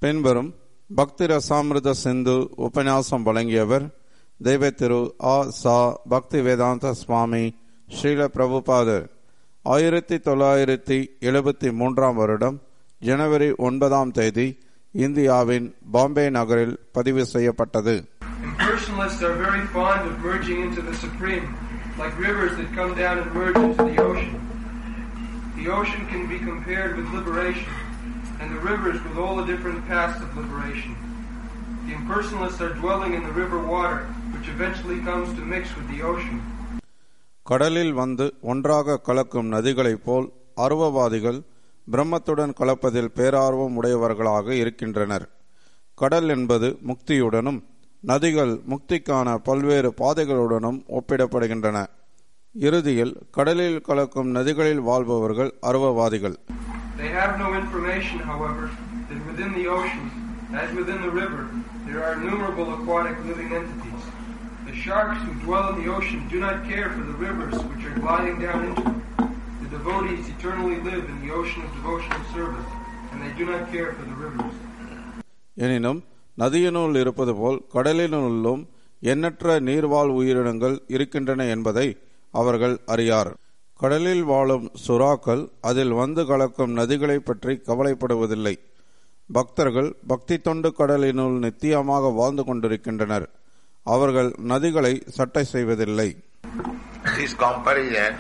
பின்வரும் பக்தி ரசாமிருத சிந்து உபன்யாசம் வழங்கியவர் தெய்வ திரு ஆ சா பக்தி வேதாந்த சுவாமி ஸ்ரீல பிரபுபாதர் ஆயிரத்தி தொள்ளாயிரத்தி எழுபத்தி மூன்றாம் வருடம் ஜனவரி ஒன்பதாம் தேதி இந்தியாவின் பாம்பே நகரில் பதிவு செய்யப்பட்டது Impersonalists are very fond of merging into the Supreme, like rivers that come down and merge into the ocean. The ocean can be compared with liberation, and the rivers with all the different paths of liberation. The impersonalists are dwelling in the river water, which eventually comes to mix with the ocean. கடலில் வந்து ஒன்றாக கலக்கும் நதிகளைப் போல் அருவவாதிகள் பிரம்மத்துடன் கலப்பதில் பேரார்வம் உடையவர்களாக இருக்கின்றனர் கடல் என்பது முக்தியுடனும் நதிகள் முக்திக்கான பல்வேறு பாதைகளுடனும் ஒப்பிடப்படுகின்றன இறுதியில் கடலில் கலக்கும் நதிகளில் வாழ்பவர்கள் அருவவாதிகள் They have no information, however, that within the ocean, as within the river, there are innumerable aquatic living entities. The sharks who dwell in the ocean do not care for the rivers which are gliding down into them. The devotees eternally live in the ocean of devotional service, and they do not care for the rivers. எனினும் நதியினுள் இருப்பது போல் கடலினுள்ளும் எண்ணற்ற நீர்வாழ் உயிரினங்கள் இருக்கின்றன என்பதை அவர்கள் அறியார் கடலில் வாழும் சுறாக்கள் அதில் வந்து கலக்கும் நதிகளை பற்றி கவலைப்படுவதில்லை பக்தர்கள் பக்தி தொண்டு கடலினுள் நித்தியமாக வாழ்ந்து கொண்டிருக்கின்றனர் அவர்கள் நதிகளை சட்டை செய்வதில்லை This comparison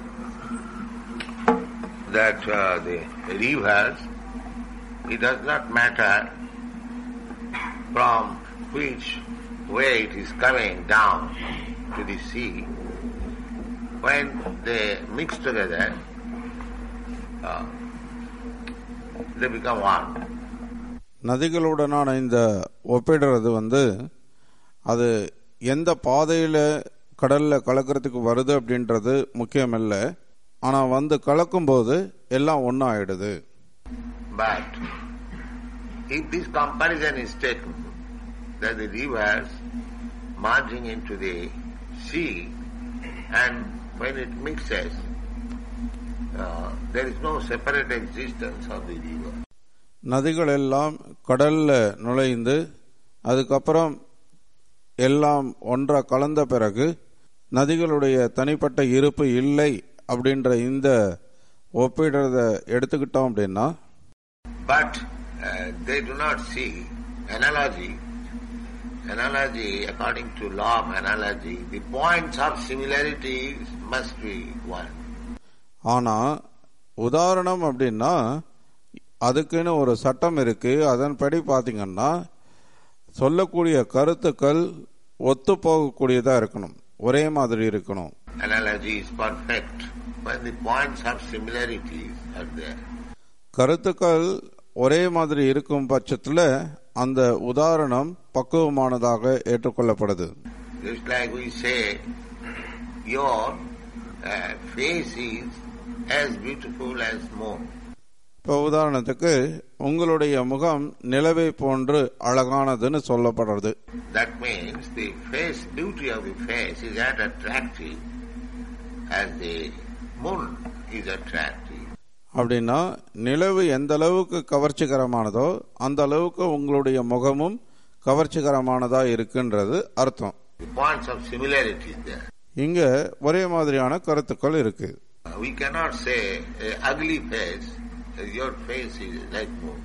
that uh, the rivers, it does not matter from which way it is coming down to the sea. When they mix together, uh, they become one. நதிகளுடனான இந்த ஒப்பிடுறது வந்து அது எந்த பாதையில கடல்ல கலக்கிறதுக்கு வருது அப்படின்றது முக்கியமில்ல ஆனா வந்து கலக்கும்போது எல்லாம் ஒண்ணா ஆயிடுது But if this comparison is taken, that the rivers merging into the sea, and when it mixes, uh, there is no separate existence of the river. நதிகள் எல்லாம் கடல்ல நுழைந்து அதுக்கப்புறம் எல்லாம் ஒன்றா கலந்த பிறகு நதிகளுடைய தனிப்பட்ட இருப்பு இல்லை அப்படின்ற இந்த ஒப்பிடுறத எடுத்துக்கிட்டோம் அப்படின்னா But uh, they do not see analogy. Analogy, according to law of analogy, the points of similarity must be one. ஆனா உதாரணம் அப்படின்னா அதுக்குன்னு ஒரு சட்டம் இருக்கு அதன்படி பாத்தீங்கன்னா சொல்லக்கூடிய கருத்துக்கள் ஒத்து போகக்கூடியதா இருக்கணும் ஒரே மாதிரி இருக்கணும் Analogy is perfect when the points of similarities are there. கருத்துக்கள் ஒரே மாதிரி இருக்கும் பட்சத்துல அந்த உதாரணம் பக்குவமானதாக ஏற்றுக்கொள்ளப்படுது Just like we say, your uh, face is as beautiful as moon. இப்போ உதாரணத்துக்கு உங்களுடைய முகம் நிலவை போன்று அழகானதுன்னு சொல்லப்படுறது That means the face, beauty of the face is as attractive as the moon is attractive. அப்படின்னா நிலவு எந்த அளவுக்கு கவர்ச்சிகரமானதோ அந்த அளவுக்கு உங்களுடைய முகமும் கவர்ச்சிகரமானதா இருக்குன்றது அர்த்தம் The points of similarity is there. இங்க ஒரே மாதிரியான கருத்துக்கள் இருக்கு Uh, We cannot say a ugly face, uh, your face is like moon.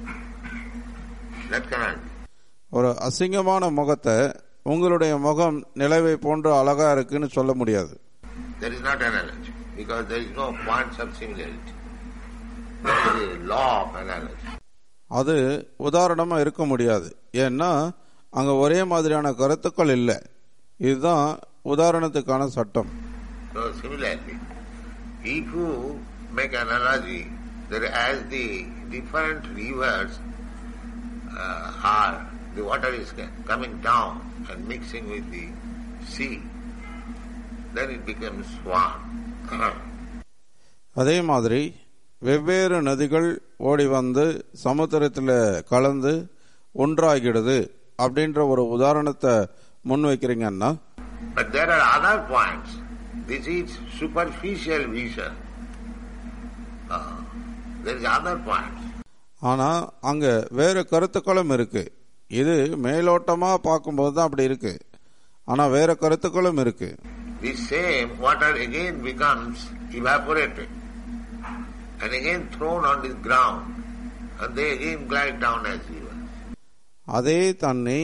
That cannot be. ஒரு அசிங்கமான முகத்தை உங்களுடைய முகம் நிலவை போன்று அழகா இருக்குன்னு சொல்ல முடியாது There is not analogy because there is no points of similarity. There is a law of analogy. அது உதாரணமா இருக்க முடியாது ஏன்னா அங்க ஒரே மாதிரியான கருத்துக்கள் இல்லை இதுதான் உதாரணத்துக்கான சட்டம் So similarly, if you make analogy that as the different rivers uh, are, the water is coming down and mixing with the sea, then it becomes one. அதே மாதிரி வெவ்வேறு நதிகள் ஓடி வந்து சமுத்திரத்தில் கலந்து ஒன்றாகிடுது அப்படின்ற ஒரு உதாரணத்தை முன் வைக்கிறீங்கன்னா But there are other points. This is superficial vision. Uh, there is other points. ஆனா அங்க வேற கருத்துக்களும் இருக்கு இது மேலோட்டமா பார்க்கும்போது தான் அப்படி இருக்கு ஆனா வேற கருத்துக்களும் இருக்கு The same water again becomes evaporated and again thrown on the ground and they again glide down as river. அதே தண்ணி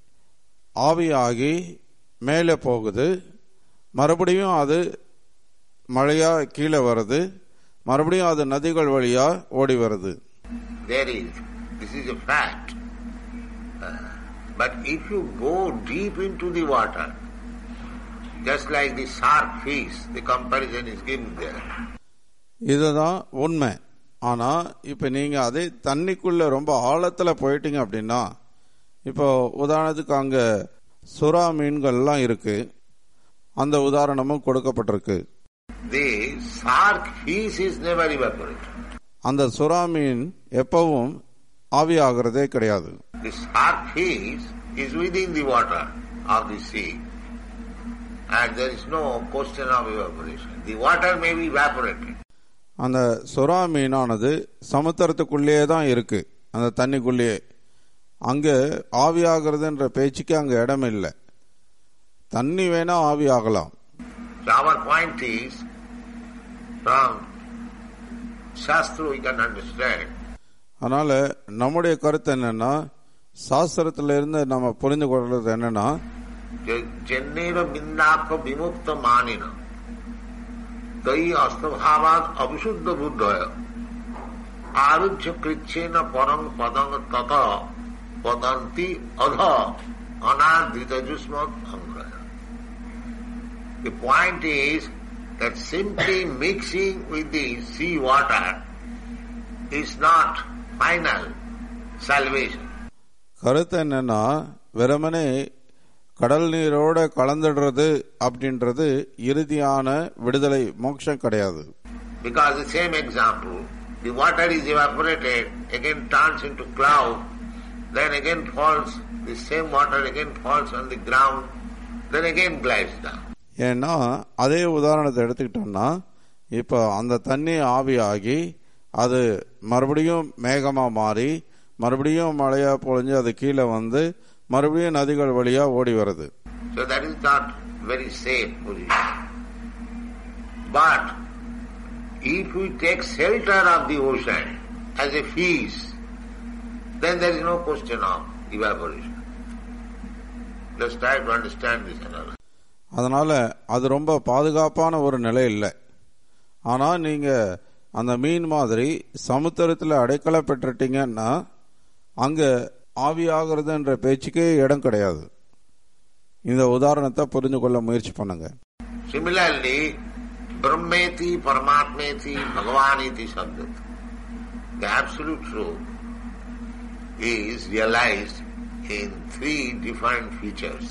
ஆவியாகி மேலே போகுது மறுபடியும் அது மழையா கீழே வருது மறுபடியும் அது நதிகள் வழியா ஓடி வருது There is, this is a fact. Uh, but if you go deep into the water, just like the shark fish, the comparison is given there. இதுதான் உண்மை ஆனா இப்ப நீங்க அதே தண்ணிக்குள்ள ரொம்ப ஆழத்துல போயிட்டீங்க அப்படின்னா இப்போ உதாரணத்துக்கு அங்க சுறா மீன்கள்லாம் இருக்கு அந்த உதாரணமும் கொடுக்கப்பட்டிருக்கு The shark fish is never evaporated. அந்த சுறா மீன் எப்பவும் ஆவியாகிறதே கிடையாது The shark fish is within the water of the sea and there is no question of evaporation. The water may be evaporated. அந்த சுறா மீனானது சமுத்திரத்துக்குள்ளேயே தான் இருக்கு அந்த தண்ணிக்குள்ளேயே அங்க ஆவியாகிறதுன்ற பேச்சுக்கு அங்க இடம் இல்லை தண்ணி வேணா ஆவியாகலாம் So our point is, from Shastra we can understand அதனால நம்முடைய கருத்து என்னன்னா சாஸ்திரத்துல இருந்து நம்ம புரிந்து கொள்றது என்னன்னா जन्नेर बिंदाख विमुक्त मानिन तई अस्तभावाद अविशुद्ध बुद्धय आरुच्य कृच्छेन परम पदं तत पतंती अध अनादृत जुष्मत अंग्रह The point is that simply mixing with the sea water is not final salvation. கருத்து என்னன்னா வெறுமனே கடல் நீரோட கலந்துடுறது அப்படின்றது இறுதியான விடுதலை மோட்சம் கிடையாது Because the same example, the water is evaporated, again turns into cloud, then again falls, the same water again falls on the ground, then again glides down. ஏன்னா அதே உதாரணத்தை எடுத்துக்கிட்டோம்னா இப்போ அந்த தண்ணி ஆவியாகி அது மறுபடியும் மேகமா மாறி மறுபடியும் மழையா பொழிஞ்சு அது கீழே வந்து மறுபடியும் நதிகள் வழியா ஓடி வருது So that is not very safe position. But if we take shelter of the ocean as a fish, then there is no question of evaporation. Let's try to understand this analogy. அதனால அது ரொம்ப பாதுகாப்பான ஒரு நிலை இல்லை ஆனா நீங்க அந்த மீன் மாதிரி சமுத்திரத்துல அடைக்கல பெற்றுட்டீங்கன்னா அங்க ஆவியாகிறதுன்ற பேச்சுக்கே இடம் கிடையாது இந்த உதாரணத்தை புரிந்து கொள்ள முயற்சி பண்ணுங்க Similarly, Brahmeti, Paramatmeti, Bhagavaniti Sabdat. The absolute truth is realized in three different features.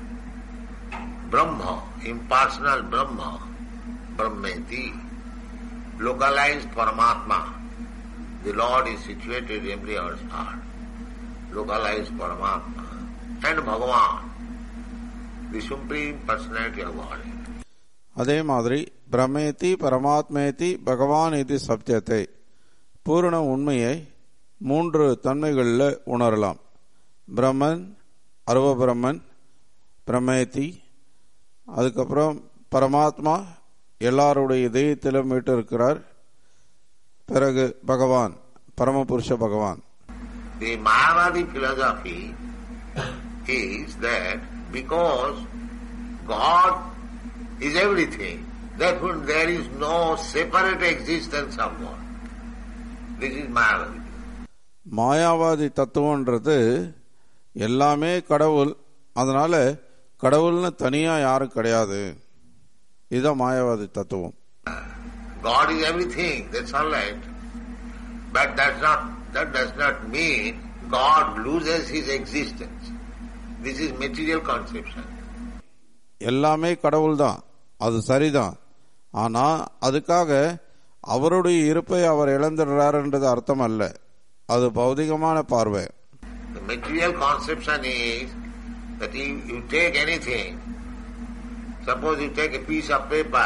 Brahma, impersonal Brahma, Brahmeti, localized Paramatma. The Lord is situated in every earth's heart. Localized Paramatma. And Bhagavan, the Supreme Personality of Godhead. அதே மாதிரி பிரமேதி பரமாத்மேதி பகவான் இது சத்தியத்தை பூரண உண்மையை மூன்று தன்மைகளில் உணரலாம் பிரம்மன் அருவபிரம்மன் பிரமேதி அதுக்கப்புறம் பரமாத்மா எல்லாருடைய இதயத்திலும் மீட்டு இருக்கிறார் பிறகு பகவான் பரமபுருஷ பகவான் The Mayavadi philosophy is that because God is everything, therefore there is no separate existence of God. This is Mayavadi. மாயாவாதி தத்துவன்றது எல்லாமே கடவுள் அதனால கடவுள்னு தனியா யாரும் கிடையாது இதுதான் மாயாவாதி தத்துவம் God is everything, that's all right. But that's not, that does not mean God loses his existence. This is material conception. எல்லாமே கடவுள் தான் அது சரிதான் ஆனா அதுக்காக அவருடைய இருப்பை அவர் இழந்துடுறாருன்றது அர்த்தம் அல்ல அது பௌதிகமான பார்வை The material conception is that if you take anything, suppose you take a piece of paper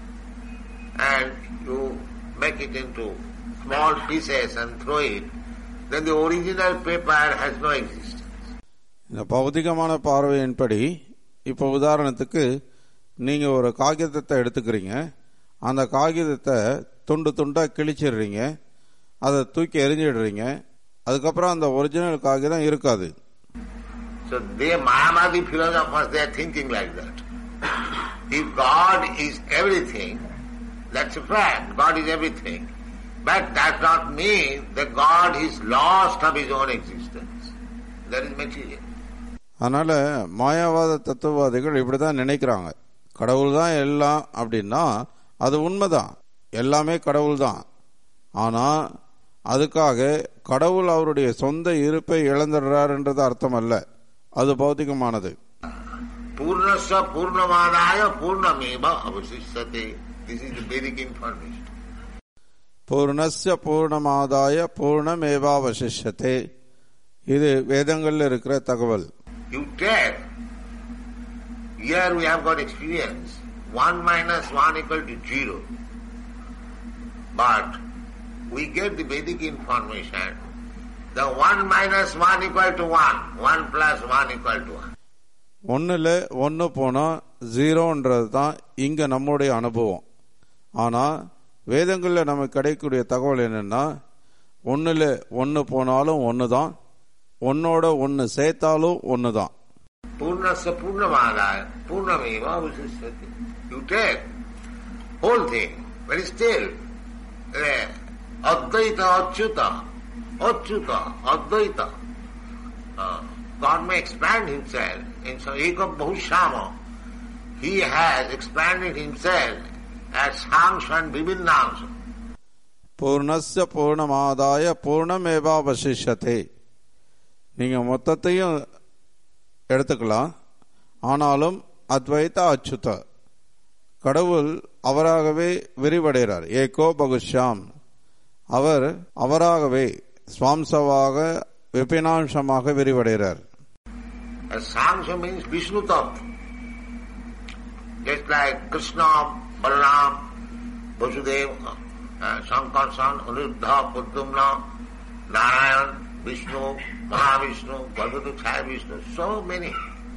and you make it into small pieces and throw it, then the original paper has no existence. இந்த பௌதிகமான பார்வையின்படி இப்போ உதாரணத்துக்கு நீங்க ஒரு காகிதத்தை எடுத்துக்கிறீங்க அந்த காகிதத்தை துண்டு துண்டா கிழிச்சிடுறீங்க அதை தூக்கி எரிஞ்சிடுறீங்க அதுக்கப்புறம் அந்த ஒரிஜினல் காகிதம் இருக்காது So they Mayavadi philosophers, they are thinking like that. If God is everything, that's a fact. God is everything. But that does not mean that God is lost of his own existence. That is material. அதனால மாயாவாத தத்துவவாதிகள் இப்படிதான் நினைக்கிறாங்க கடவுள் தான் எல்லாம் அப்படின்னா அது உண்மைதான் எல்லாமே கடவுள் தான் ஆனா அதுக்காக கடவுள் அவருடைய சொந்த இருப்பை இழந்துடுறாருன்றது அர்த்தம் அல்ல அது பௌத்திகமானது Purnasya Purnamadaya Purnameva avasishyate. This is the Vedic information. பூர்ணஸ்ய பூர்ணமாதாய பூர்ணமேவாவசிஷ்யத்தே இது வேதங்கள்ல இருக்கிற தகவல் You take, here we have got experience, 1 minus 1 equal to 0. But we get the Vedic information, the 1 minus 1 equal to 1, 1 plus 1 equal to 1. ஒன்னுல ஒன்னு போனா ஜீரோன்றது தான் இங்க நம்முடைய அனுபவம் ஆனா வேதங்கள்ல நமக்கு கிடைக்கக்கூடிய தகவல் என்னன்னா ஒன்னுல ஒன்னு போனாலும் ஒன்னு தான் ஒன்னோட ஒன்னு சேர்த்தாலும் ஒன்னு தான் Purnasya Purnamadaya Purnameva avasishyate. You take whole thing, but still, eh, Advaita Achyuta, Achyuta, Advaita. Uh, God may expand himself in some Ekam Bahushama. He has expanded himself as Samsa and Vibindamsa. பூர்ணஸ்ய பூர்ணமாதாய பூர்ணமேவாவசிஷ்யத்தே நீங்க மொத்தத்தையும் எடுத்துக்கலாம் ஆனாலும் அத்வைத அச்சுத கடவுள் அவராகவே விரிவடைகிறார் ஏகோ பகுஷ்யாம் அவர் அவராகவே சுவாம்சவாக விபினாம்சமாக விரிவடைகிறார் As Samsa means Vishnu Tattva. Just like Krishna, Balaram, Vasudeva, uh, Sankarsan, Anuruddha, Puddumna, Narayan, Vishnu, Mahavishnu, Bhagavatai Vishnu, so many.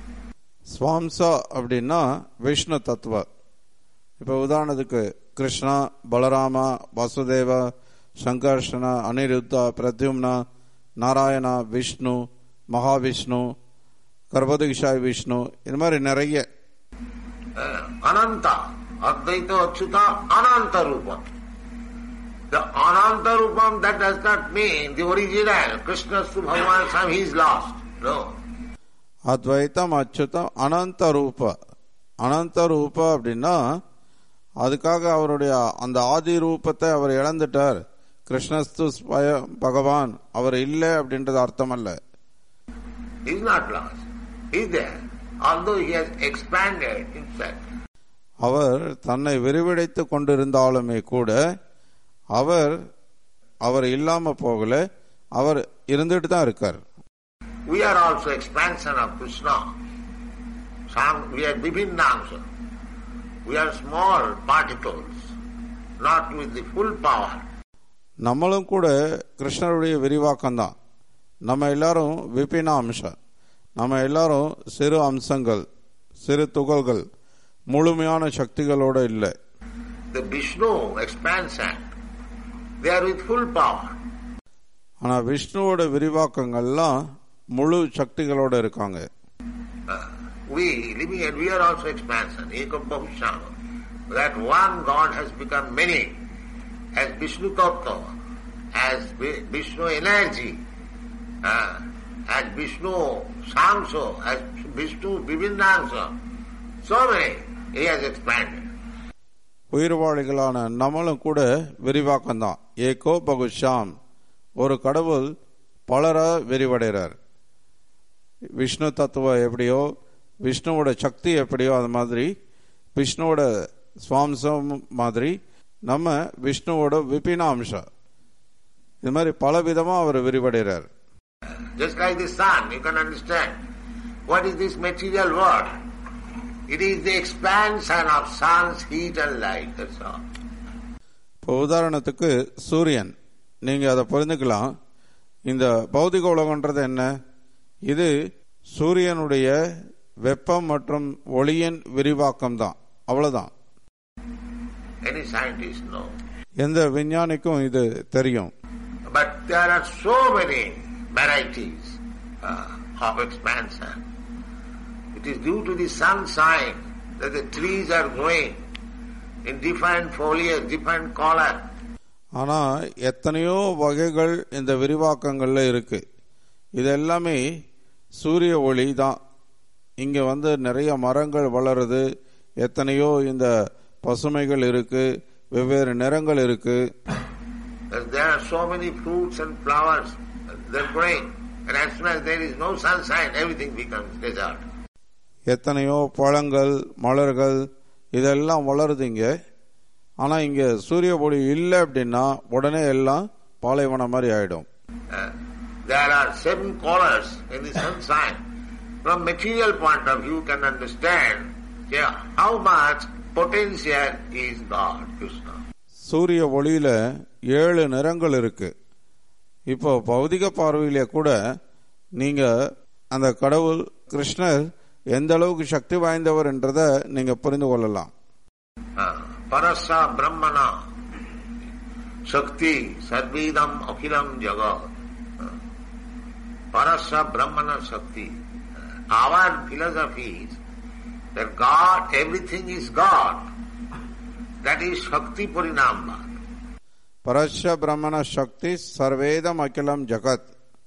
சுவாம்சா அப்படின்னா விஷ்ணு தத்துவ இப்போ உதாரணத்துக்கு கிருஷ்ணா பலராமா வாசுதேவ சங்கர்ஷன அனிருத்தா பிரத்யும்னா நாராயணா விஷ்ணு மகாவிஷ்ணு கர்பதிஷாய் விஷ்ணு இது மாதிரி நிறைய Uh, Ananta, Advaita Achyuta, Ananta Rupam. The Ananta Rupam, that does not mean the original. Krishna to Bhagavan Sam, he is lost. No. அத்வைத்தம் அச்சுத்தம் அனந்த ரூப அனந்த ரூப அப்படின்னா அதுக்காக அவருடைய அந்த ஆதி ரூபத்தை அவர் இழந்துட்டார் கிருஷ்ணஸ்து ஸ்வயம் பகவான் அவர் இல்லை அப்படின்றது அர்த்தம் அல்ல He is not lost. He is there. Although he has expanded himself. அவர் தன்னை விரிவடைத்துக் கொண்டிருந்தாலுமே கூட அவர் அவர் இல்லாம போகல அவர் இருந்துட்டு தான் இருக்கார் We are also expansion of Krishna. Some, we are Vibhindamsa. We are small particles, not with the full power. நம்மளும் கூட கிருஷ்ணருடைய விரிவாக்கம் தான் நம்ம எல்லாரும் விபின அம்சம் நம்ம எல்லாரும் சிறு அம்சங்கள் சிறு துகள்கள் முழுமையான சக்திகளோட இல்லை The Vishnu expansion, they are with full power. ஆனா விஷ்ணுவோட விரிவாக்கங்கள்லாம் முழு சக்திகளோட இருக்காங்க Uh, we living and we are also expansion, Ekam Bahushama. That one God has become many, as Vishnu Tattva, as Vi- Vishnu energy, uh, as Vishnu Samso, as Vishnu Vibindamsa. So many, he has expanded. உயிர்வாளிகளான நம்மளும் கூட விரிவாக்கம் தான் ஏகோ பகுஷாம் ஒரு கடவுள் பலரா விரிவடைகிறார் விஷ்ணு தத்துவம் எப்படியோ விஷ்ணுவோட சக்தி எப்படியோ அது மாதிரி விஷ்ணுவோட சுவாம்சம் மாதிரி நம்ம விஷ்ணுவோட விபின அம்சம் இது மாதிரி பல விதமா அவர் விரிவடைகிறார் Just like the sun, you can understand. What is this material world? It is the expansion of sun's heat and light, that's all. இப்போ உதாரணத்துக்கு சூரியன் நீங்க அதை புரிந்துக்கலாம் இந்த பௌதிக உலகன்றது என்ன இது சூரியனுடைய வெப்பம் மற்றும் ஒளியின் விரிவாக்கம் தான் அவ்வளவுதான் Any scientist know. எந்த விஞ்ஞானிக்கும் இது தெரியும் But there are so many varieties uh, of expansion. It is due to the sun sign that the trees are growing in different foliage, different color. ஆனா எத்தனையோ வகைகள் இந்த விரிவாக்கங்கள்ல இருக்கு இது எல்லாமே சூரிய ஒளி தான் இங்க வந்து நிறைய மரங்கள் வளருது எத்தனையோ இந்த பசுமைகள் இருக்கு வெவ்வேறு நிறங்கள் இருக்கு That There are so many fruits and flowers, they're growing. And as soon as there is no sunshine, everything becomes desert. எத்தனையோ பழங்கள் மலர்கள் இதெல்லாம் வளருது இங்க ஆனா இங்க சூரிய ஒளி இல்லை அப்படின்னா உடனே எல்லாம் பாலைவனம் மாதிரி ஆயிடும் Uh, there are seven colors in the sunshine. From material point of view, you can understand yeah, how much potential is God, Krishna. சூரிய ஒளியில ஏழு நிறங்கள் இருக்கு இப்போ பௌதிக பார்வையில கூட நீங்க அந்த கடவுள் கிருஷ்ணர் எந்த அளவுக்கு சக்தி வாய்ந்தவர் என்றதை நீங்க புரிந்து கொள்ளலாம் Uh, Parasa Brahmana Shakti Sarvedam Akhilam Jagat. Uh, Parasa Brahmana Shakti. Uh, Our philosophy is that God, everything is God. That is Shakti Parinamba. பரஷ பிரம்மண சக்தி சர்வேதம் அகிலம் ஜகத்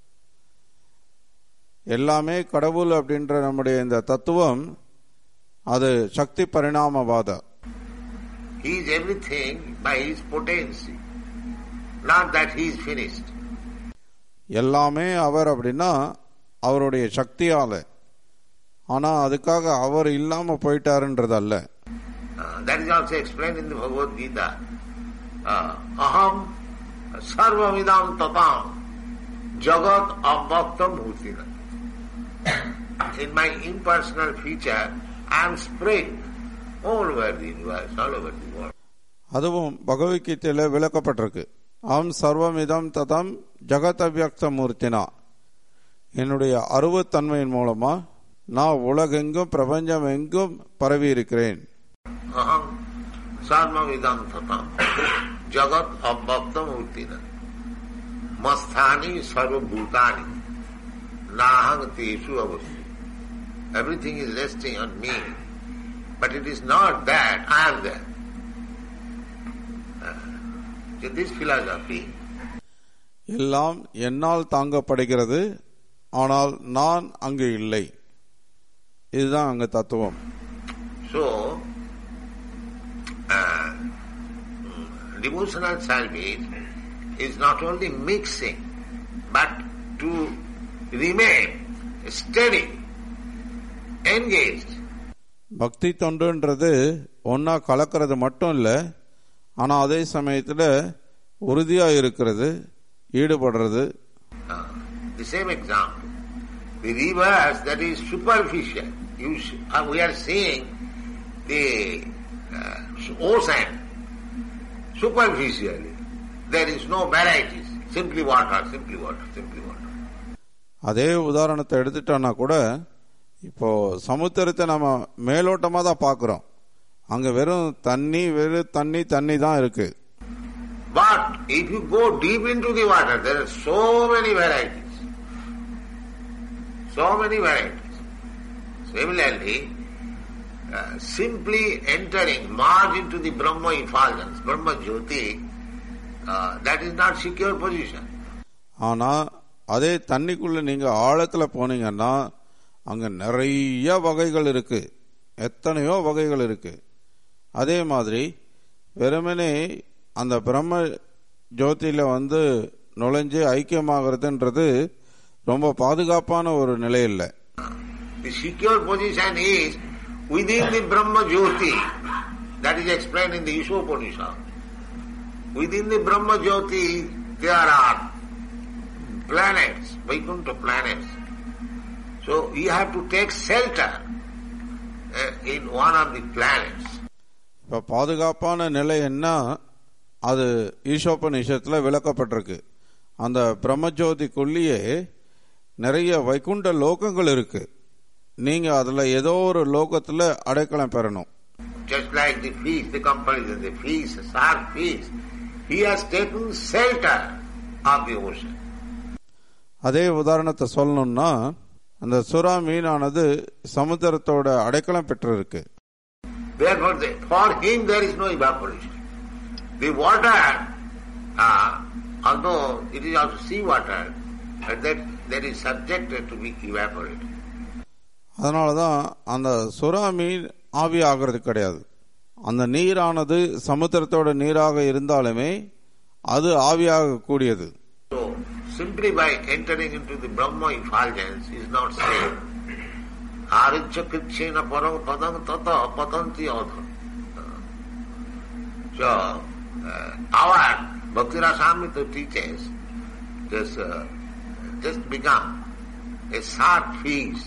எல்லாமே கடவுள் அப்படின்ற நம்முடைய இந்த தத்துவம் அது சக்தி பரிணாமவாத He is everything by his potency. Not that he is finished. எல்லாமே அவர் அப்படின்னா அவருடைய சக்தியால ஆனா அதுக்காக அவர் இல்லாம போயிட்டாருன்றது அல்ல Uh, that is also explained in the Bhagavad Gita. Uh, aham sarvamidam tatam jagat abhaktam bhutina. In my impersonal feature, I am spread all over the universe, all over the world. அதுவும் பகவத்கீதையில விளக்கப்பட்டிருக்கு அம் சர்வமிதம் ததம் ஜகத் அவ்யக்த மூர்த்தினா என்னுடைய அருவத்தன்மையின் மூலமா நான் உலகெங்கும் பிரபஞ்சம் எங்கும் பரவி இருக்கிறேன் Aham sarvamidam tatam jagat abhaktam bhutina. Masthani sarvabhutani nahang teshu avasya. Everything is resting on me. But it is not that I am there. Uh, so this philosophy எல்லாம் என்னால் தாங்கப்படுகிறது ஆனால் நான் அங்கு இல்லை இதுதான் அங்க தத்துவம் So, uh, devotional service is not only mixing, but to remain steady, engaged. பக்தி தொண்டுன்றது ஒன்னா கலக்கிறது மட்டும் இல்ல ஆனா அதே சமயத்துல உறுதியா இருக்கிறது ஈடுபடுறது Uh, the same example. The reverse that is superficial. You, s- uh, we are seeing the uh, ocean superficially. There is no varieties. Simply water, simply water, simply water. அதே உதாரணத்தை எடுத்துட்டோம்னா கூட இப்போ சமுத்திரத்தை நம்ம மேலோட்டமா தான் பார்க்கிறோம் அங்க வெறும் தண்ணி வெறும் தண்ணி தண்ணி தான் இருக்கு But if you go deep into the water, there are so many varieties. So many varieties. Similarly, uh, simply entering, merge into the Brahma effulgence, Brahma Jyoti, uh, that is not secure position. ஆனா அதே தண்ணிக்குள்ள நீங்க ஆழத்துல போனீங்கன்னா அங்க நிறைய வகைகள் இருக்கு எத்தனையோ வகைகள் இருக்கு அதே மாதிரி வெறுமனே அந்த பிரம்ம ஜோதியில வந்து நுழைஞ்சு ஐக்கியமாகிறதுன்றது ரொம்ப பாதுகாப்பான ஒரு நிலை இல்லை The secure position is within the Brahma Jyoti. That is explained in the Ishopanishad. Within the Brahma Jyoti, there are planets, Vaikuntha planets. So you have to take shelter uh, in one of the planets. இப்ப பாதுகாப்பான நிலை என்ன அது ஈஷோபனிஷத்துல விளக்கப்பட்டிருக்கு அந்த பிரம்மஜோதிக்குள்ளேயே நிறைய வைகுண்ட லோகங்கள் இருக்கு நீங்க அதுல ஏதோ ஒரு லோகத்துல அடைக்கலம் பெறணும் Just like the fish, the comparison, the fish, shark fish, he has taken shelter of the ocean. அதே உதாரணத்தை சொல்லணும்னா அந்த சுறா மீனானது சமுத்திரத்தோட அடைக்கலம் பெற்றிருக்கு Therefore, the, for him there is no evaporation. The water, uh, although it is also sea water, but that, that is subjected to be evaporated. அதனாலதான் அந்த சுறா மீன் ஆவி ஆகிறது கிடையாது அந்த நீரானது சமுத்திரத்தோட நீராக இருந்தாலுமே அது ஆவியாக கூடியது So, simply by entering into the Brahma effulgence is not safe. Ariccha kitchena parang padang tata patanti adha. So, uh, our Bhakti Rasamrita teaches just, uh, just become a sharp fish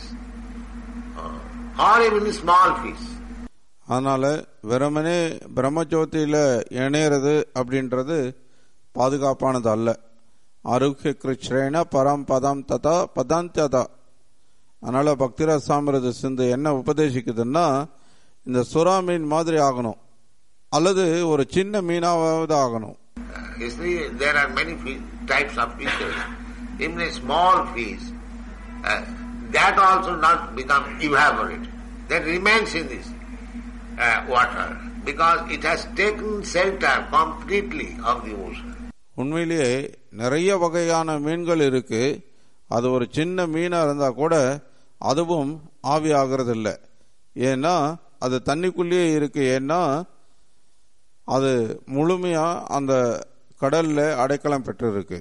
uh, or even a small fish. அதனால வெறுமனே பிரம்மஜோதியில இணையிறது அப்படின்றது பாதுகாப்பானது அல்ல ஆரோக்கிய கிருஷ்ணேன பரம் பதம் ததா பதாந்ததா அதனால பக்திராஜ் சாமிரத சிந்து என்ன உபதேசிக்குதுன்னா இந்த சுறா மீன் மாதிரி ஆகணும் அல்லது ஒரு சின்ன மீனாவது ஆகணும் Uh, you see, there are many fish, types of fishes. Even a small fish, uh, that also not become evaporated. That remains in this uh, water because it has taken shelter completely of the ocean. உண்மையிலேயே நிறைய வகையான மீன்கள் இருக்கு அது ஒரு சின்ன மீனா இருந்தா கூட அதுவும் ஆவி ஆகிறது இல்லை ஏன்னா அது தண்ணிக்குள்ளேயே இருக்கு ஏன்னா அது முழுமையா அந்த கடல்ல அடைக்கலம் பெற்றிருக்கு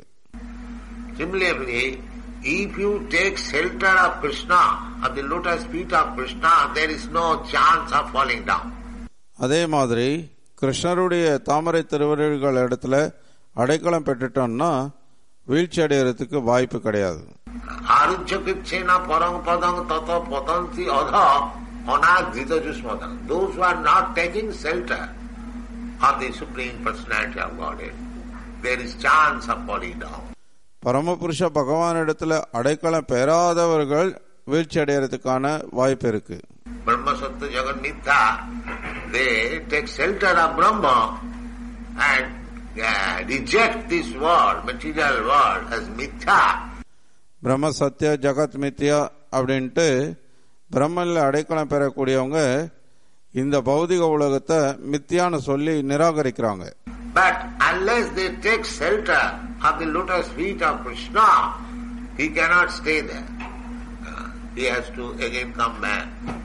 Similarly, if you take shelter of Krishna, of the lotus feet of Krishna, there is no chance of falling down. அதே மாதிரி கிருஷ்ணருடைய தாமரை திருவருள்கள் இடத்துல அடைக்கலம் பெற்றுட்டோம்னா வீழ்ச்சி அடைகிறதுக்கு வாய்ப்பு கிடையாது Arujya kitchena parang padang tata patanti adha anadhita jusmadam. Those who are not taking shelter of the Supreme Personality of Godhead, there is chance of falling down. பரமபுருஷ பகவானிடத்துல அடைக்கலம் பெறாதவர்கள் வீழ்ச்சி அடைகிறதுக்கான வாய்ப்பு இருக்கு Brahma Sattva Jagan Nitya, they take shelter of Brahma and uh, reject this world, material world, as mithya. பிரம்ம சத்ய ஜகத் மித்யா அப்படின்ட்டு பிரம்மன்ல அடைக்கலம் பெறக்கூடியவங்க இந்த பௌதிக உலகத்தை மித்தியான்னு சொல்லி நிராகரிக்கிறாங்க But unless they take shelter of the lotus feet of Krishna, he cannot stay there. Uh, he has to again come back.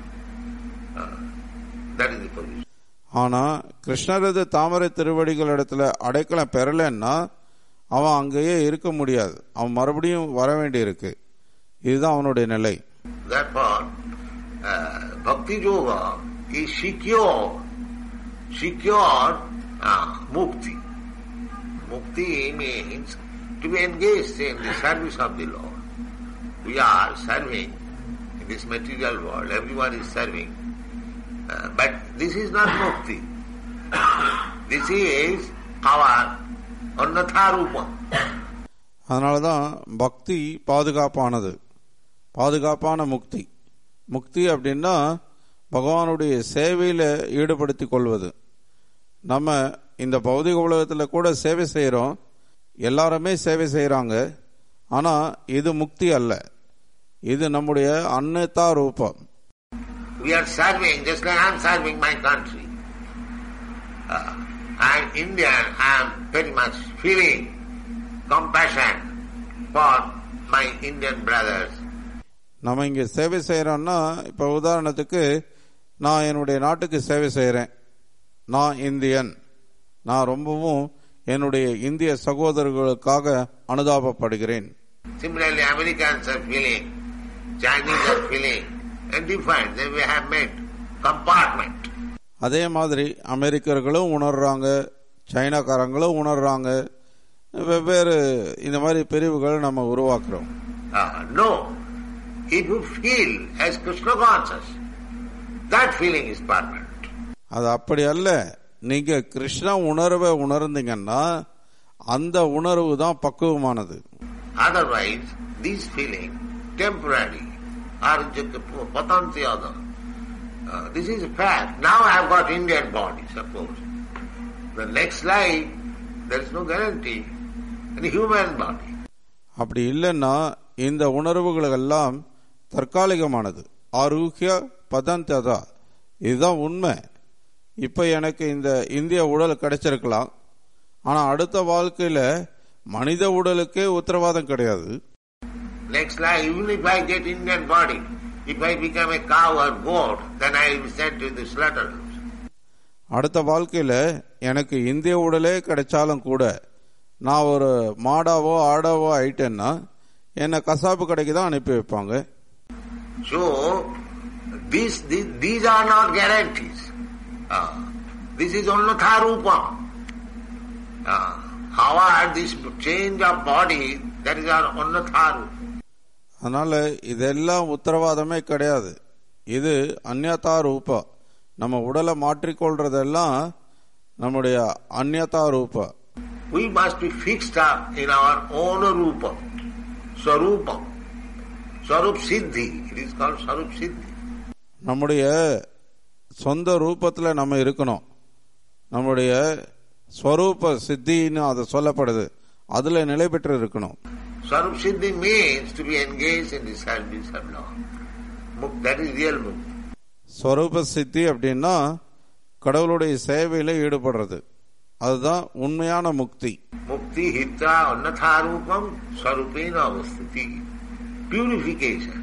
Uh, that is the position. ஆனா கிருஷ்ணரது தாமரை திருவடிகள் இடத்துல அடைக்கலம் பெறலைன்னா அவன் அங்கேயே இருக்க முடியாது அவன் மறுபடியும் வர வேண்டியிருக்கு இதுதான் அவனுடைய நிலை Therefore, uh, Bhakti Yoga is secure, secure uh, mukti. Mukti means to be engaged in the service of the Lord. We are serving in this material world, everyone is serving. Uh, but this is not mukti. This is our annatha rupa. அதனாலதான் பக்தி பாதுகாப்பானது பாதுகாப்பான முக்தி முக்தி அப்படின்னா பகவானுடைய சேவையில ஈடுபடுத்திக் கொள்வது நம்ம இந்த பௌதிக உலகத்துல கூட சேவை செய்யறோம் எல்லாருமே சேவை செய்யறாங்க ஆனா இது முக்தி அல்ல இது நம்முடைய அன்னதா ரூபம் We are serving just like I am serving my country. Uh, I am Indian, I am very much feeling compassion for my Indian brothers. நம்ம இங்க சேவை செய்யறோம்னா இப்ப உதாரணத்துக்கு நான் என்னுடைய நாட்டுக்கு சேவை செய்யறேன் நான் இந்தியன் நான் ரொம்பவும் என்னுடைய இந்திய சகோதரர்களுக்காக அனுதாபப்படுகிறேன் Similarly, Americans are feeling, Chinese are feeling, and different. Then we have made compartment. அதே மாதிரி அமெரிக்கர்களும் உணர்றாங்க சைனாக்காரங்களும் உணர்றாங்க வெவ்வேறு இந்த மாதிரி பிரிவுகள் நம்ம உருவாக்குறோம் Uh, no, if you feel as Krishna conscious, that feeling is permanent. அது அப்படி அல்ல நீங்க கிருஷ்ண உணர்வை உணர்ந்தீங்கன்னா அந்த உணர்வு தான் பக்குவமானது Otherwise, this feeling, temporary, or patanti other. Uh, this is a fact. Now I have got Indian body, suppose. The next life, there is no guarantee. And human body. அப்படி இல்லைன்னா இந்த உணர்வுகள் எல்லாம் தற்காலிகமானது ஆரோக்கிய பதந்ததா இதுதான் உண்மை இப்ப எனக்கு இந்த இந்திய உடல் கிடைச்சிருக்கலாம் ஆனா அடுத்த வாழ்க்கையில மனித உடலுக்கே உத்தரவாதம் கிடையாது Next life, even if I get Indian body, if I become a cow or goat, then I will be sent to the slaughterhouse. அடுத்த வாழ்க்கையில எனக்கு இந்திய உடலே கிடைச்சாலும் கூட நான் ஒரு மாடாவோ ஆடாவோ ஆயிட்டேன்னா என்னை கசாப்பு கடைக்கு தான் அனுப்பி வைப்பாங்க So, these, these, these are not guarantees. Ah, this is only tharupa. Ah, however, this change of body, that is our only tharu. அதனால இதெல்லாம் உத்தரவாதமே கிடையாது இது அந்யதா ரூபா நம்ம உடலை மாற்றிக்கொள்றதெல்லாம் நம்முடைய அந்யதா ரூபா We must be fixed up in our own rupa, swarupa, swarup siddhi. It is called swarup siddhi. நம்முடைய சொந்த ரூபத்துல நம்ம இருக்கணும் நம்முடைய ஸ்வரூப சித்தின்னு அது சொல்லப்படுது அதுல நிலை பெற்று இருக்கணும் Swarup siddhi means to be engaged in the service of Lord. Muk- That is real mukti. ஸ்வரூப சித்தி அப்படின்னா கடவுளுடைய சேவையில ஈடுபடுறது அதுதான் உண்மையான முக்தி Mukti hitra annatha rupam swarupena avasthiti. Purification.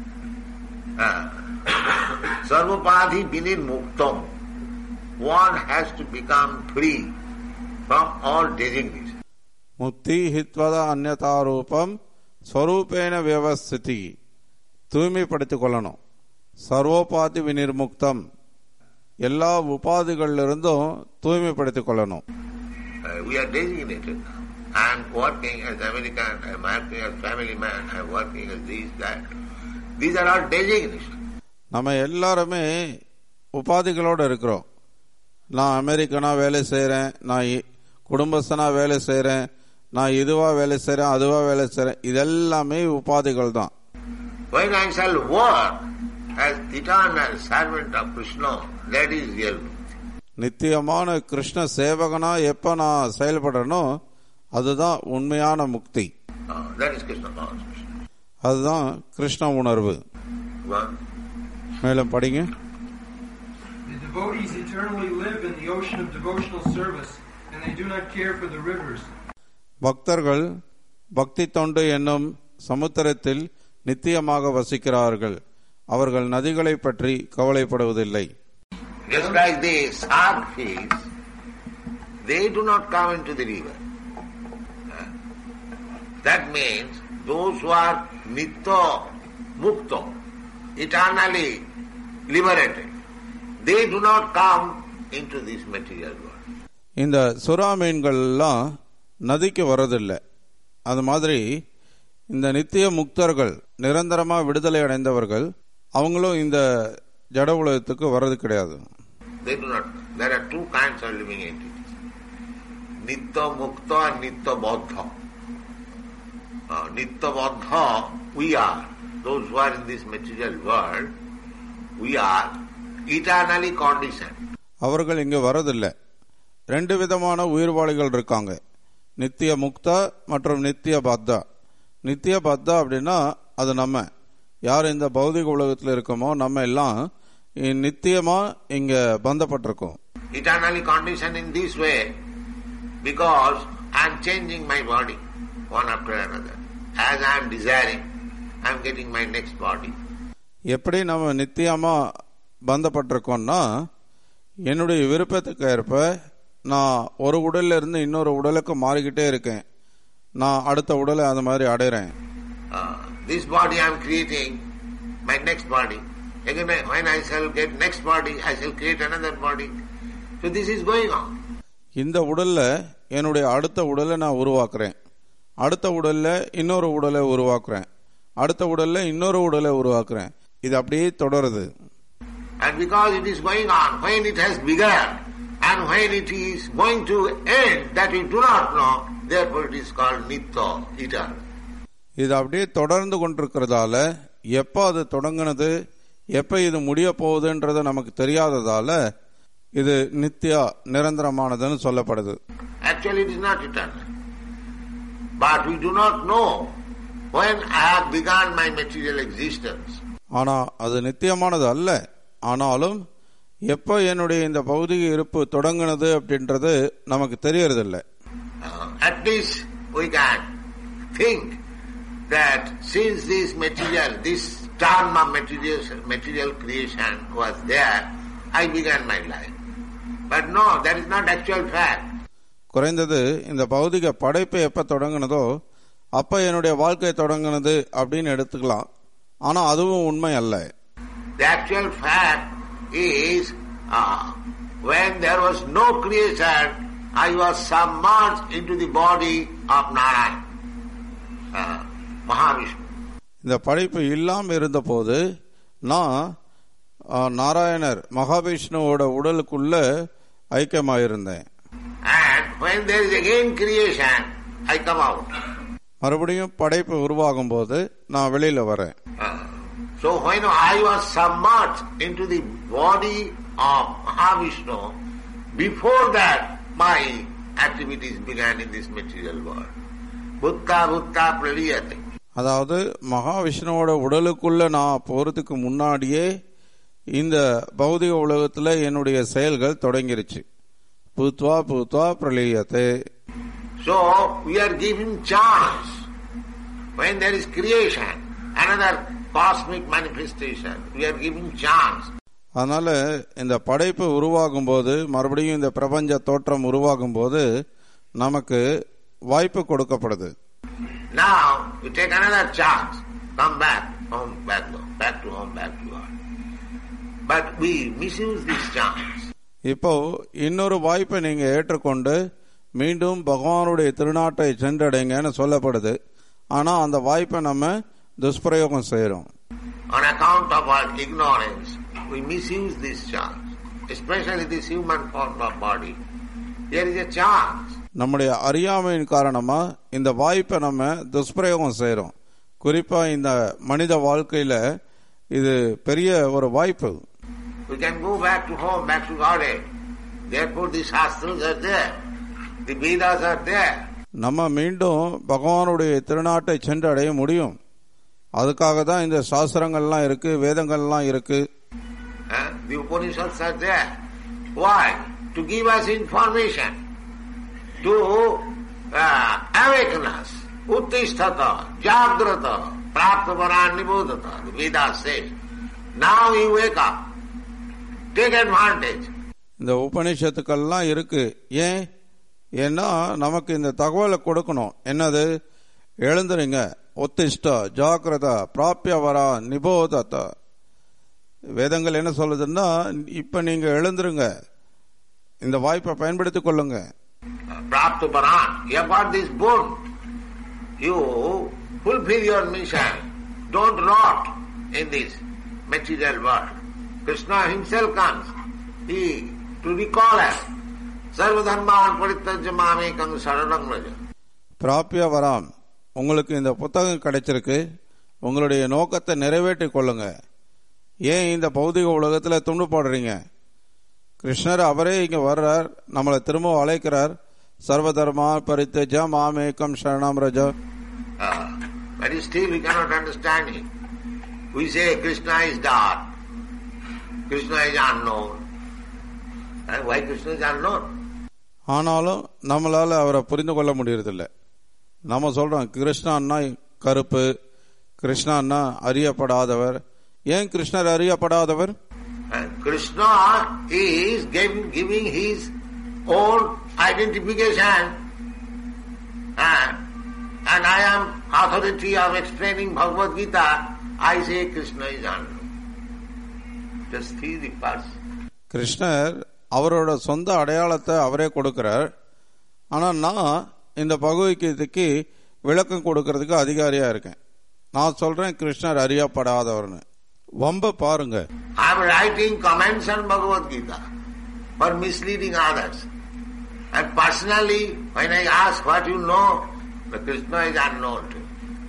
Ah. Sarvapadhi binir muktam. One has to become free from all designation. முக்தி ஹித்வத அந்நதா ரூபம் ஸ்வரூபேன வியவஸ்திதி தூய்மைப்படுத்திக் கொள்ளணும் சர்வோபாதி வினிர்முக்தம் எல்லா உபாதிகளிலிருந்தும் தூய்மைப்படுத்திக் கொள்ளணும் Uh, we are designated now. I am working as American, I am working as family man, I am working as this, that. These are all designations. நம்ம எல்லாருமே உபாதிகளோடு இருக்கிறோம் நான் அமெரிக்கனா வேலை செய்கிறேன் நான் இ- குடும்பஸ்தனா வேலை செய்கிறேன் நான் இதுவா வேலை செய்கிறேன் அதுவா வேலை செய்கிறேன் இதெல்லாமே உபாதிகள் தான் When I shall work as eternal servant of Krishna, that is real mukti. நித்தியமான கிருஷ்ண சேவகனா எப்ப நான் செயல்படுறேனோ அதுதான் உண்மையான முக்தி Uh, that is Krishna consciousness. அதுதான் கிருஷ்ண உணர்வு One. மேலும் படிங்க The devotees eternally live in the ocean of devotional service, and they do not care for the rivers. பக்தர்கள் பக்தி தொண்டு என்னும் சமுத்திரத்தில் நித்தியமாக வசிக்கிறார்கள் அவர்கள் நதிகளை பற்றி கவலைப்படுவதில்லை Just like the shark fish, they do not come into the river. Uh, That means those who are nitya mukta, eternally liberated, they do not come into this material world. இந்த சுறா மீன்கள் எல்லாம் நதிக்கு வரதில்லை அது மாதிரி இந்த நித்திய முக்தர்கள் நிரந்தரமா விடுதலை அடைந்தவர்கள் அவங்களும் இந்த ஜட உலகத்துக்கு வர்றது கிடையாது They do not. There are two kinds of living entities. Nitya Mukta and Nitya Baddha. Uh, Nitya Baddha, we are. Those who are in this material world, we are eternally conditioned. அவர்கள் இங்க வரதில்லை ரெண்டு விதமான உயிர்வாளிகள் இருக்காங்க நித்திய முக்தா மற்றும் நித்திய பத்தா நித்திய பத்தா அப்படின்னா அது நம்ம யார் இந்த பௌதிக உலகத்தில் இருக்கோமோ நம்ம எல்லாம் இ- நித்தியமா இங்க பந்தப்பட்டிருக்கோம் Eternally conditioned in this way because I am changing my body one after another. As I am desiring, I am getting my next body. எப்படி நம்ம நித்தியமா பந்தப்பட்டிருக்கோம்னா என்னுடைய விருப்பத்துக்கு ஏற்ப நான் ஒரு உடல்ல இருந்து இன்னொரு உடலுக்கு மாறிக்கிட்டே இருக்கேன் நான் அடுத்த உடலை அது மாதிரி அடைகிறேன் Uh, this body I am creating, my next body. Again, I- when I shall get next body, I shall create another body. So this is going on. இந்த உடல்ல என்னுடைய அடுத்த உடலை நான் உருவாக்குறேன் அடுத்த உடல்ல இன்னொரு உடலை உருவாக்குறேன் அடுத்த உடல்ல இன்னொரு உடலை உருவாக்குறேன் இது அப்படியே தொடருது And because it is going on, when it has begun and when it is going to end, that we do not know, Therefore it is called nitya, eternal. இது அப்படியே தொடர்ந்து கொண்டிருக்கிறதால எப்போ அது தொடங்குனது எப்போ இது முடிய போகுதுன்றது நமக்கு தெரியாததால இது நித்யா நிரந்தரமானதுன்னு சொல்லப்படுது Actually, it is not eternal. But we do not know when I have begun my material existence. ஆனா அது நித்தியமானது அல்ல ஆனாலும் எப்போ என்னுடைய இந்த பௌதிக இருப்பு தொடங்குனது அப்படின்றது நமக்கு தெரியறதில்ல Uh, at least we can think that since this material, this term of material, material creation was there, I began my life. But no, that is not actual fact. குறைந்தது இந்த பௌதிக படைப்பு எப்ப தொடங்குனதோ அப்ப என்னுடைய வாழ்க்கை தொடங்குனது அப்படின்னு எடுத்துக்கலாம் ஆனா அதுவும் உண்மை அல்ல The actual fact is uh, when there was no creation, I was submerged into the body of Narayan, uh, Mahavishnu. இந்த படைப்பு இல்லாம இருந்தபோது நான் ஆ, நாராயணர் மகாவிஷ்ணுவோட உடலுக்குள்ள ஐக்கியமாயிருந்தேன் And when there is again creation, I come out. மறுபடியும் படைப்பு உருவாகும் போது நான் வெளியில வரேன் Uh, so when I was submerged into the body of Mahavishnu, before that my activities began in this material world. Bhutta bhutta praliyate. அதாவது மகாவிஷ்ணுவோட உடலுக்குள்ள நான் போறதுக்கு முன்னாடியே இந்த பௌதிக உலகத்துல என்னுடைய செயல்கள் தொடங்கிருச்சு பூத்வா பூத்வா பிரளீயத்தை So we are given chance. When there is creation, another cosmic manifestation, we are given chance. அதனால இந்த படைப்பு உருவாகும் போது மறுபடியும் இந்த பிரபஞ்ச தோற்றம் உருவாகும் போது நமக்கு வாய்ப்பு கொடுக்கப்படுது Now we take another chance. Come back, home, back, back to home, back to God. But we misuse this chance. இப்போ இன்னொரு வாய்ப்பை நீங்க ஏற்றுக்கொண்டு மீண்டும் பகவானுடைய திருநாட்டை சென்றடைங்கன்னு சொல்லப்படுது ஆனா அந்த வாய்ப்பை நம்ம துஷ்பிரயோகம் செய்யறோம் On account of our ignorance, we misuse this chance, especially this human form of body. There is a chance. நம்முடைய அறியாமையின் காரணமா இந்த வாய்ப்பை நம்ம துஷ்பிரயோகம் செய்யறோம் குறிப்பா இந்த மனித வாழ்க்கையில இது பெரிய ஒரு வாய்ப்பு We can go back to home, back to Godhead. Therefore the Shastras are there. The Vedas are there. நம்ம மீண்டும் பகவானுடைய திருநாட்டை சென்று அடைய முடியும் அதுக்காக தான் இந்த சாஸ்திரங்கள்லாம் இருக்கு வேதங்கள்லாம் இருக்கு Huh? The Upanishads are there. Why? To give us information, to uh, awaken us. Uttisthata, Jagrata, Praptavaran Nibodhata, the Vedas says. Now you wake up. Take advantage. இந்த உபனிஷத்துக்கள்லாம் இருக்கு ஏன் ஏன்னா நமக்கு இந்த தகவலை கொடுக்கணும் என்னது எழுந்துருங்க ஒத்திஷ்ட ஜாக்கிரதா பிராப்பிய வரா நிபோதத வேதங்கள் என்ன சொல்லுதுன்னா இப்ப நீங்க எழுந்துருங்க இந்த வாய்ப்பை பயன்படுத்திக் கொள்ளுங்க Praptavaran, you have got this boon. You fulfill your mission. Don't rot in this material world. Krishna himself comes. He to recall us. Sarvadharman paritajya mamekam saranam raja. பிராப்பிய வராம் உங்களுக்கு இந்த புத்தகம் கிடைச்சிருக்கு உங்களுடைய நோக்கத்தை நிறைவேற்றிக் கொள்ளுங்க ஏன் இந்த பௌதிக உலகத்துல துண்டு போடுறீங்க கிருஷ்ணர் அவரே இங்க வர்றார் நம்மளை திரும்ப அழைக்கிறார் சர்வதர்மா பரித்தஜ மாமேக்கம் சரணம் ரஜ Uh, but still we cannot understand it. We say Krishna is dark. Krishna is unknown. And why Krishna is unknown? ஆனாலும் நம்மளால அவரை புரிந்து கொள்ள முடியறதில்ல நம்ம சொல்றோம் கிருஷ்ணான்னா கருப்பு கிருஷ்ணான்னா அறியப்படாதவர் ஏன் கிருஷ்ணர் அறியப்படாதவர் And Krishna is giving, giving his own identification. And, and I am authority of explaining Bhagavad Gita. I say Krishna is unknown. Just see the person. கிருஷ்ணர் அவரோட சொந்த அடையாளத்தை அவரே கொடுக்கிறார் ஆனா நான் இந்த பகவத்கீதைக்கு விளக்கம் கொடுக்கறதுக்கு அதிகாரியா இருக்கேன் நான் சொல்றேன் கிருஷ்ணர் அறியப்படாதவர்னு வம்ப பாருங்க I am writing comments on Bhagavad Gita for misleading others. And personally, when I ask what you know, the Krishna is unknown to me.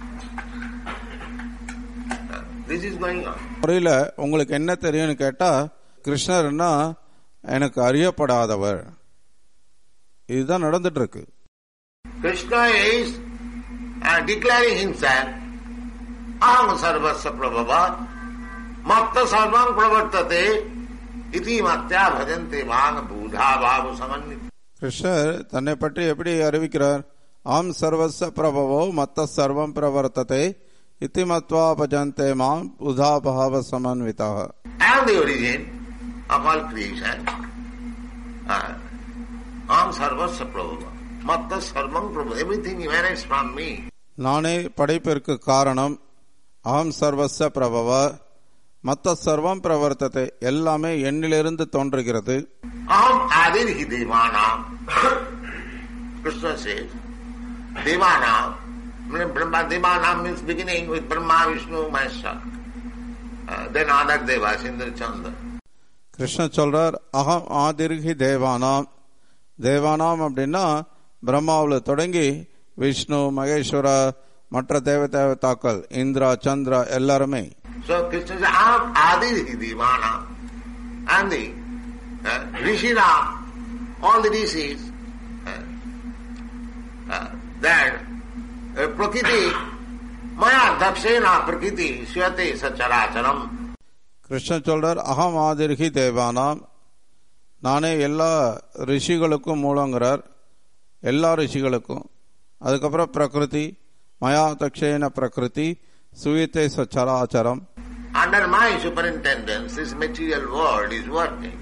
Uh, This is going on. முறையில் உங்களுக்கு என்ன தெரியும்னு கேட்டா கிருஷ்ணர்னா எனக்கு அறியப்படாதவர் இதுதான் நடந்துட்டு இருக்கு Krishna is uh, declaring himself, Aham sarvasya prabhava, matta sarvam pravartate, iti matya bhajante mang buddha bhavu samannita. கிருஷ்ணர் தன்னை பற்றி எப்படி அறிவிக்கிறார் ஆம் சர்வஸ்வ பிரபவோ மத்த சர்வம் பிரவர்த்ததே இத்தி மத்வா பஜந்தே மாம் உதாபாவ சமன்விதாக I am the origin of all creation. Uh, Aham sarvasya prabhava, matta sarvam prabhava, everything emanates from me. நானே படைப்பிற்கு காரணம் அகம் சர்வஸ்வ பிரபவ மத்த சர்வம் பிரவர்த்தத்தை எல்லாமே என்னிலிருந்து தோன்றுகிறது Aham adir hi devanam. Krishna says, devanam, meaning Brahma, devanam means beginning with Brahma, Vishnu, Maheshwar. Uh, then other devas, Indra, Chandra. கிருஷ்ணர் சொல்றார் அகம் ஆதிர்கி தேவானாம் தேவானாம் அப்படின்னா பிரம்மாவில் தொடங்கி விஷ்ணு மகேஸ்வர மற்ற தேவ தேவதாக்கள் இந்திரா சந்திரா எல்லாருமே So Krishna says, Aham adir hi devanam. And the uh, Rishina, all the rishis, uh, uh, that uh, Prakriti, Maya Dakshena Prakriti, Swate Sacharacharam. கிருஷ்ணர் சொல்றார் அகம் ஆதிர்கி தேவானாம் நானே எல்லா ரிஷிகளுக்கும் மூலங்கிறார் எல்லா ரிஷிகளுக்கும் அதுக்கப்புறம் பிரகிருதி மயா தக்ஷேன பிரகிருதி சுயத்தை சச்சராச்சரம் Under my superintendence, this material world is working.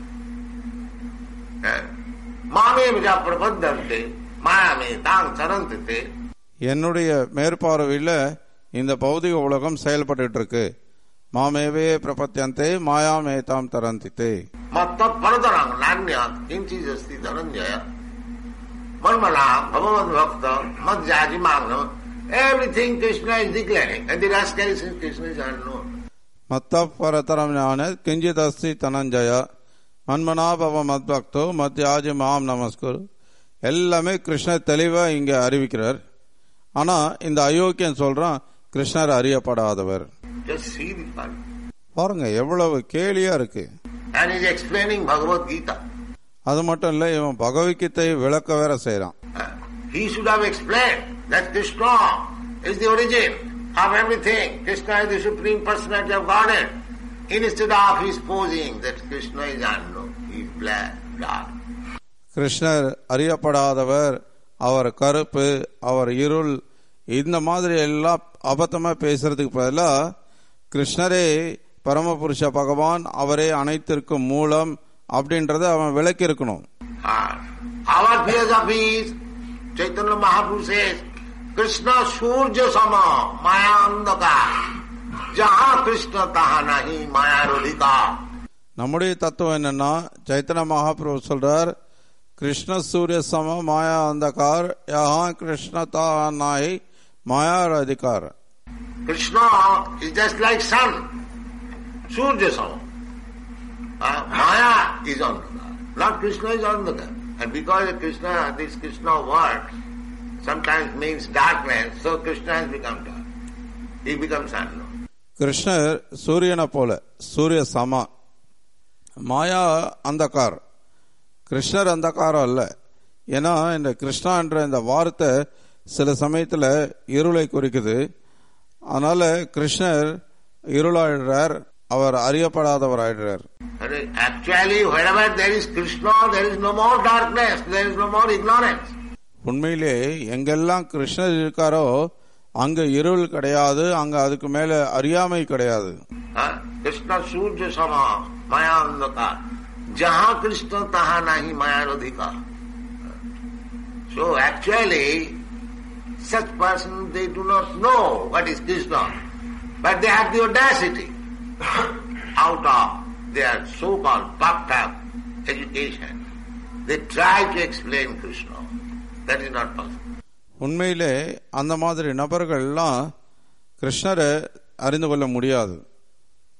Mame vija prabhaddante, mayame tang charantite. என்னுடைய மேற்பார்வையில் இந்த பௌதிக உலகம் செயல்பட்டு இருக்கு மாமேவே பிரபத்தியந்தே மாயாமேதாம் தரந்தித்தே Matta paradarang nanyat kinchijasti dhananjaya. Marmala bhagavad bhakta madhyaji magna. Everything Krishna is declaring. And the rascal says Krishna is unknown. மத்த பரதரம் ஞான கிஞ்சித் அஸ்தி தனஞ்சய மன்மனாபவ மத்பக்தோ மத்தியாஜி மாம் நமஸ்குர் எல்லாமே கிருஷ்ணர் தெளிவா இங்க அறிவிக்கிறார் ஆனா இந்த அயோக்கியன் சொல்றான் கிருஷ்ணர் அறியப்படாதவர் Just see the fun. பாருங்க எவ்வளவு கேலியா இருக்கு And he's explaining Bhagavad Gita. அது மட்டும் இல்ல இவன் பகவத்கீதை விளக்க வேற செய்யறான் Uh, He should have explained that Krishna is the origin of everything. Krishna is the supreme personality of Godhead. Instead of his posing that Krishna is unknown, he is black, dark. கிருஷ்ணர் அறியப்படாதவர் அவர் கருப்பு அவர் இருள் இந்த மாதிரி எல்லாம் அபத்தமா பேசுறதுக்கு பதிலா கிருஷ்ணரே பரமபுருஷ பகவான் அவரே அனைத்திற்கும் மூலம் அப்படின்றத அவன் விளக்கி இருக்கணும் Ah, Our philosophy is, Chaitanya Mahaprabhu says, Krishna Surya Sama, Maya Andaka. Jaha Krishna taha nahi Maya Rodhika. நம்முடைய தத்துவம் என்னன்னா சைத்தன்ய மகாபிரபு சொல்றார் கிருஷ்ண சூரிய சம மாயா அந்தகார் யஹா கிருஷ்ண தா நாய் மாயா அதிகார் Krishna is just like sun, Surya Sama. Uh, Maya is Andhaka, not Krishna is Andhaka. And because Krishna, this Krishna word sometimes means darkness, so Krishna has become dark. He becomes unknown. கிருஷ்ணர் சூரியனை போல சூரிய சம மாயா அந்தகார் கிருஷ்ணர் அந்தகாரம் அல்ல ஏன்னா இந்த கிருஷ்ணா என்ற இந்த வார்த்தை சில சமயத்துல இருளை குறிக்குது அதனால கிருஷ்ணர் இருளாயிடுறார் அவர் அறியப்படாதவர் ஆயிடுறார் And actually, wherever there is Krishna, there is no more darkness, there is no more ignorance. உண்மையிலே எங்கெல்லாம் கிருஷ்ணர் இருக்காரோ அங்க இருள் கிடையாது அங்க அதுக்கு மேல அறியாமை கிடையாது Huh? Krishna Surya Sama, Maya Andhaka. Jaha Krishna taha nahi Maya Radhika. So actually, such persons, they do not know what is Krishna, but they have the audacity out of their so-called puffed up education. They try to explain Krishna. That is not possible. உண்மையிலே அந்த மாதிரி நபர்கள்லாம் கிருஷ்ணரை அறிந்து கொள்ள முடியாது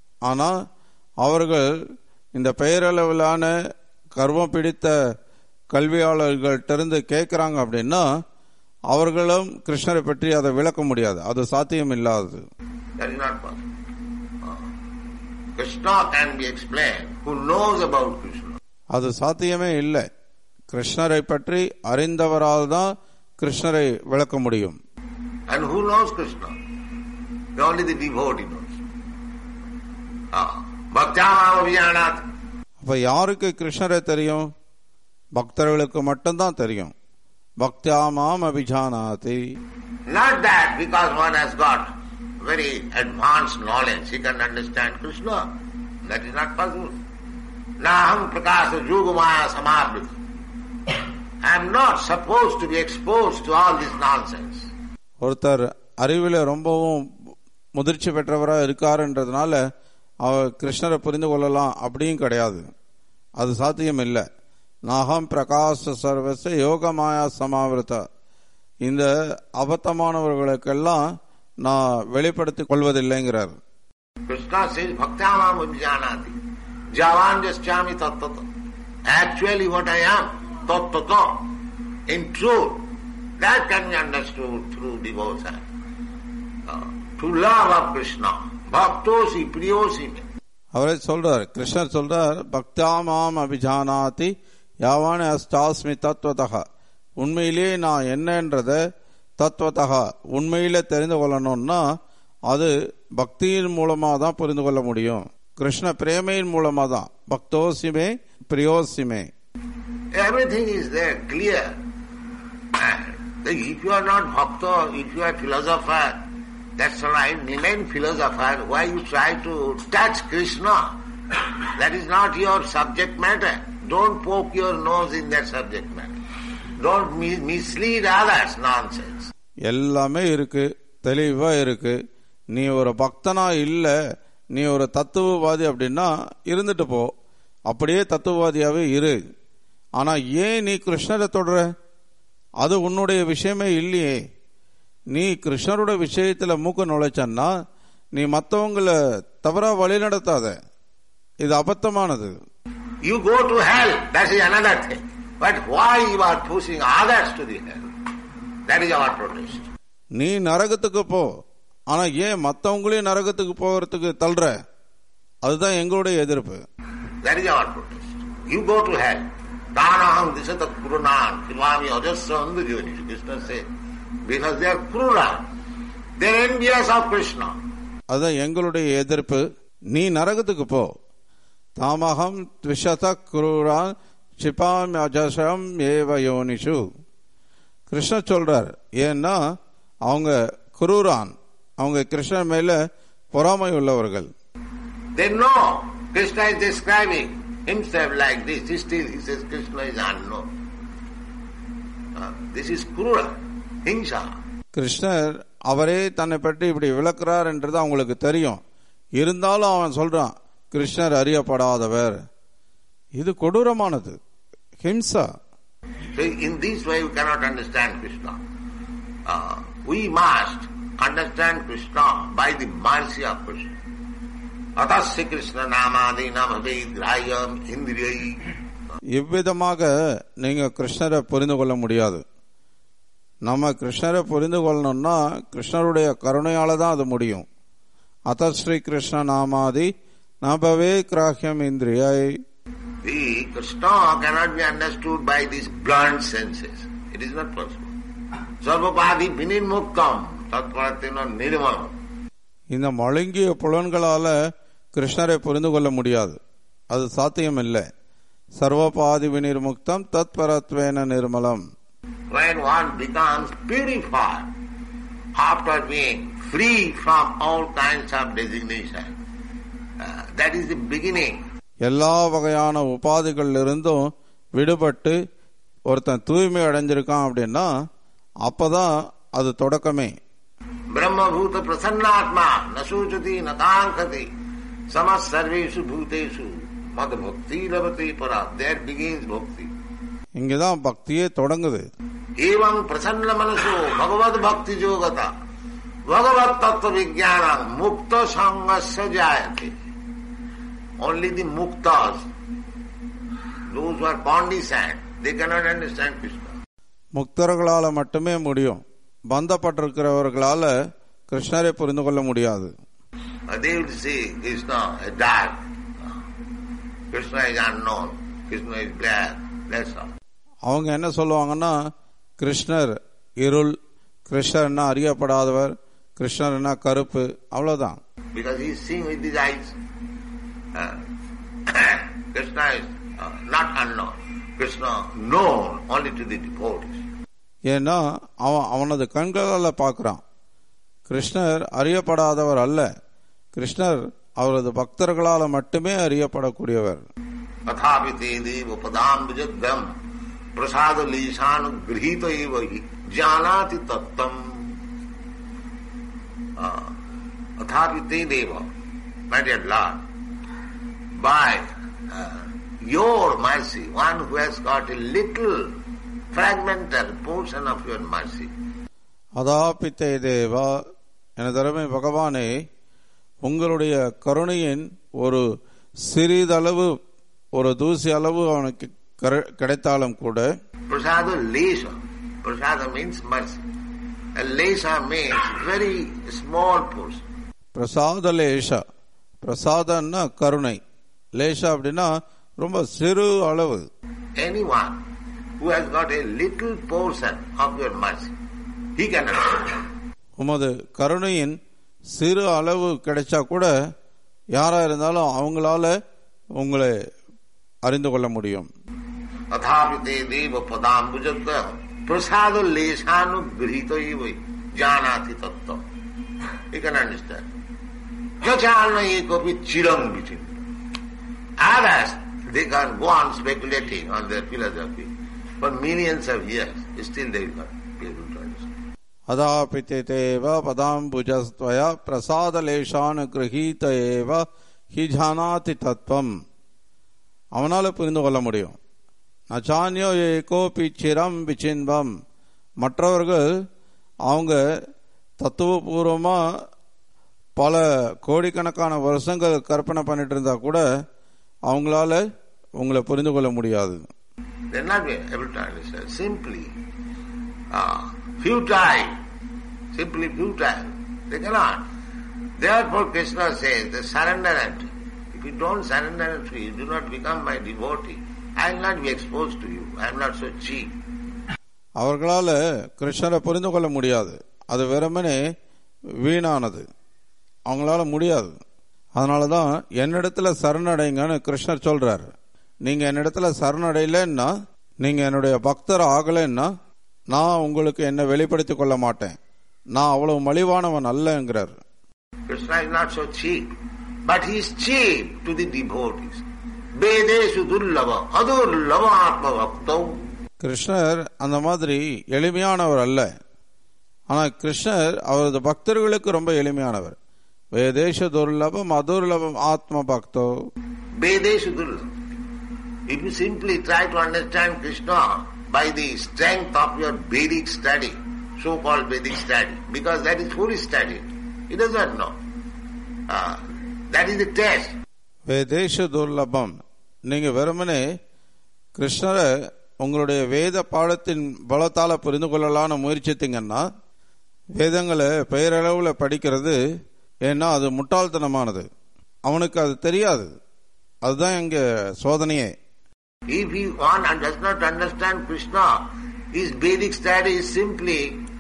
ஆனால் அவர்கள் இந்த பெயரளவிலான கர்வம் பிடித்த கல்வியாளர்கள்ட்ட இருந்து கேட்கறாங்க அப்படின்னா அவர்களும் கிருஷ்ணரை பற்றி அதை விளக்க முடியாது அது சாத்தியம் இல்லாதது That is not possible. Uh, Krishna can be explained who knows about Krishna. அது சாத்தியமே இல்லை கிருஷ்ணரை பற்றி அறிந்தவரால் தான் கிருஷ்ணரை விளக்க முடியும் And who knows Krishna? Only the devotee knows. Ah, Bhaktyamam Abhijanat. அப்ப யாருக்கு கிருஷ்ணரை தெரியும் பக்தர்களுக்கு மட்டும்தான் தெரியும் பக்தியாமாம் அபிஜானாதி Not that because one has got very advanced knowledge, he can understand Krishna. That is not possible. Naham prakasa yugamaya samavrita. I am not supposed to be exposed to all this nonsense. ஒருத்தர் அறிவில் ரொம்பவும் முதிர்ச்சி பெற்றவராக இருக்காருன்றதுனால அவர் கிருஷ்ணரை புரிந்து கொள்ளலாம் அப்படியும் கிடையாது அது சாத்தியம் இல்லை நாகம் பிரகாச சர்வச யோகமாயா சமாவிரத இந்த அபத்தமானவர்களுக்கெல்லாம் நான் வெளிப்படுத்திக் கொள்வதில்லைங்கிறார் Krishna says, Bhaktyamam abhijanati. Javan jaschami tattata. Actually what I am, tattata. In truth, that can be understood through devotion. Uh, to love of Krishna. Bhaktosi, priyosi me. அவரே சொல்றார் கிருஷ்ணர் சொல்றார் பக்தாமாம் அபிஜானாதி யாவான அஸ்டாஸ்மி தத்துவதக உண்மையிலேயே நான் என்னன்றத தத்துவதக உண்மையில தெரிந்து கொள்ளணும்னா அது பக்தியின் மூலமா தான் புரிந்து கொள்ள முடியும் கிருஷ்ண பிரேமையின் மூலமா தான் பக்தோசிமே பிரியோசிமே Everything is there, clear. And if you are not bhakta, if you are philosopher, that's all right, remain philosopher. Why you try to touch Krishna? That is not your subject matter. Don't poke your nose in that subject matter. Don't mis- mislead others, nonsense. எல்லாமே இருக்கு தெளிவா இருக்கு நீ ஒரு பக்தனா இல்ல நீ ஒரு தத்துவவாதி அப்படின்னா இருந்துட்டு போ அப்படியே தத்துவவாதியாவே இரு ஆனா ஏன் நீ கிருஷ்ணரை தொடர அது உன்னுடைய விஷயமே இல்லையே நீ கிருஷ்ணரோட விஷயத்துல மூக்க நுழைச்சன்னா நீ மற்றவங்கள தவறா வழி நடத்தாத இது அபத்தமானது You go to hell, that is another thing. But why you are pushing others to the hell? That is our protest. நீ நரகத்துக்கு போ ஆனா ஏன் மற்றவங்களையும் நரகத்துக்கு போகிறதுக்கு தள்ளுற அதுதான் எங்களுடைய எதிர்ப்பு That is our protest. You go to hell. Danaham disata kurunan kilami ajasya andujoni. Krishna said. Because they are kurunan. They are envious of Krishna. அதுதான் எங்களுடைய எதிர்ப்பு நீ நரகத்துக்கு போ தாமகம் த்விஷத குருரான் சிபாம் அஜசம் ஏவ யோனிஷு கிருஷ்ண சொல்றார் ஏன்னா அவங்க குரூரான் அவங்க கிருஷ்ணன் மேல பொறாமை உள்ளவர்கள் They know Krishna is describing himself like this. He still he says Krishna is unknown. Uh, this is kurura, himsa. கிருஷ்ணர் அவரே தன்னை பற்றி இப்படி விளக்குறார் என்றது அவங்களுக்கு தெரியும் இருந்தாலும் அவன் சொல்றான் கிருஷ்ணர் அறியப்படாதவர் இது கொடூரமானது ஹிம்சா So in this way we cannot understand Krishna. Uh, we must understand Krishna by the mercy of Krishna. Atasya Krishna namadi namave grayam indriyai. இவ்விதமாக நீங்க கிருஷ்ணரை புரிந்து கொள்ள முடியாது நம்ம கிருஷ்ணரை புரிந்து கொள்ளணும்னா கிருஷ்ணருடைய கருணையால தான் அது முடியும் அத்தஸ்ரீ Krishna நாமாதி நபவே கிராஹ்யம் இந்திரியை The Krishna cannot be understood by these blunt senses. It is not possible. Sarvapadi vinirmuktam tatparatena nirmalam. இந்த மழுங்கிய புலன்களால கிருஷ்ணரை புரிந்து கொள்ள முடியாது அது சாத்தியம் இல்லை சர்வபாதி வினிர்முக்தம் தத்பரத்வேன நிர்மலம் When one becomes purified after being free from all kinds of designation, uh, that is the beginning. எல்லா வகையான உபாதிகள்ல இருந்தும் விடுபட்டு ஒருத்தன் தூய்மை அடைஞ்சிருக்கான் அப்படின்னா அப்பதான் அது தொடக்கமே ब्रह्मभूत प्रसन्नात्मा न सूचति न कांक्षति समस्त सर्वेषु भूतेषु मद भक्ति लभते परा देर बिगिंस भक्ति இங்கதான் பக்தியே தொடங்குது एवं प्रसन्न मनसो भगवत भक्ति जोगता भगवत तत्व विज्ञान मुक्त संगस्य जायते ओनली द मुक्तास those who are conditioned They cannot understand Krishna. முக்தர்களால மட்டுமே முடியும் பந்தப்பட்டிருக்கிறவர்களால கிருஷ்ணரை புரிந்து கொள்ள முடியாது Uh, They will say Krishna is dark. Krishna is unknown. Krishna is black. That's all. அவங்க என்ன சொல்லுவாங்கன்னா கிருஷ்ணர் இருள் கிருஷ்ணர்னா அறியப்படாதவர் கிருஷ்ணர்னா கருப்பு அவ்வளவுதான் Because he is seeing with his eyes. Uh, Krishna is uh, not unknown. Krishna known only to the devotees. ஏன்னா அவன் அவனது கண்களால் பார்க்கறான் கிருஷ்ணர் அறியப்படாதவர் அல்ல கிருஷ்ணர் அவரது பக்தர்களால மட்டுமே அறியப்படக்கூடியவர் अथापि ते देव पदाम्बुजद्भ्यम प्रसाद लीशानुगृहीत एव हि जानाति तत्तम अथापि ते देव my dear Lord, by uh, your mercy, one who has got a little fragmental portion of your mercy, அதாபித்தே தேவா எனதருமை பகவானே உங்களுடைய கருணையின் ஒரு சிறிதளவு ஒரு தூசி அளவு அவனுக்கு கர- கிடைத்தாலும் கூட prasada lesha, prasada means mercy, and lesha means very small portion. பிரசாத லேஷா பிரசாதன்னா கருணை லேஷா அப்படின்னா ரொம்ப சிறு அளவு Anyone who has got a little portion of your mercy, he can understand. உமது கருணையின் சிறு அளவு கிடைச்சா கூட யாரா இருந்தாலும் அவங்களால உங்களை அறிந்து கொள்ள முடியும் अथापि ते देव पदाम्बुजत प्रसाद लेशानुगृहीत एव जानाति तत्व You can understand. Jachalna ekopi chiram vichin. Others, they can go on speculating on their philosophy for millions of years. Still they will not be able to understand. அதாபித்தே தேவ பதாம்புஜஸ்துவய பிரசாத லேஷானு கிரகீத ஏவ ஹி ஜானாதி தத்துவம் அவனால புரிந்து கொள்ள முடியும் நச்சானியோ ஏகோபி சிரம் விச்சின்பம் மற்றவர்கள் அவங்க தத்துவபூர்வமா பல கோடிக்கணக்கான வருஷங்கள் கற்பனை பண்ணிட்டு இருந்தா கூட அவங்களால உங்களை புரிந்து கொள்ள முடியாது They are not able to understand. Simply uh, futile. Simply futile. They cannot. Therefore Krishna says, the surrender unto. If you don't surrender unto me, you do not become my devotee. I will not be exposed to you. I am not so cheap. அவர்களால கிருஷ்ணரை புரிந்து கொள்ள முடியாது அது வெறுமனே வீணானது அவங்களால முடியாது அதனால தான் என்னிடத்துல சரணடைங்கன்னு கிருஷ்ணர் சொல்றாரு நீங்க என்னிடத்துல சரணடையலன்னா நீங்க என்னுடைய பக்தர் ஆகலைன்னா நான் உங்களுக்கு என்ன வெளிப்படுத்திக் கொள்ள மாட்டேன் நான் அவ்வளவு மலிவானவன் அல்லங்கிறார் Krishna is not so cheap. But he is cheap to the devotees. Vedeshu dullava, adurlava atma bhaktau. கிருஷ்ணர் அந்த மாதிரி எளிமையானவர் அல்ல ஆனா கிருஷ்ணர் அவரது பக்தர்களுக்கு ரொம்ப எளிமையானவர் வேதேஷ துர்லபம் அதுர்லபம் ஆத்ம பக்தோ Vedeshu dullava. If you simply try to understand Krishna by the strength of your Vedic study, so-called Vedic study, because that is fully studied, he does not know. Ah, that is the test. வேதேஷ துர்லபம் நீங்க வெறுமனே கிருஷ்ணரை உங்களுடைய வேத பாடத்தின் பலத்தால புரிந்து கொள்ளலாம்னு முயற்சித்தீங்கன்னா வேதங்களை பெயரளவுல படிக்கிறது ஏன்னா அது முட்டாள்தனமானது அவனுக்கு அது தெரியாது அதுதான் எங்க சோதனையே If he one and does not understand Krishna, his Vedic study is simply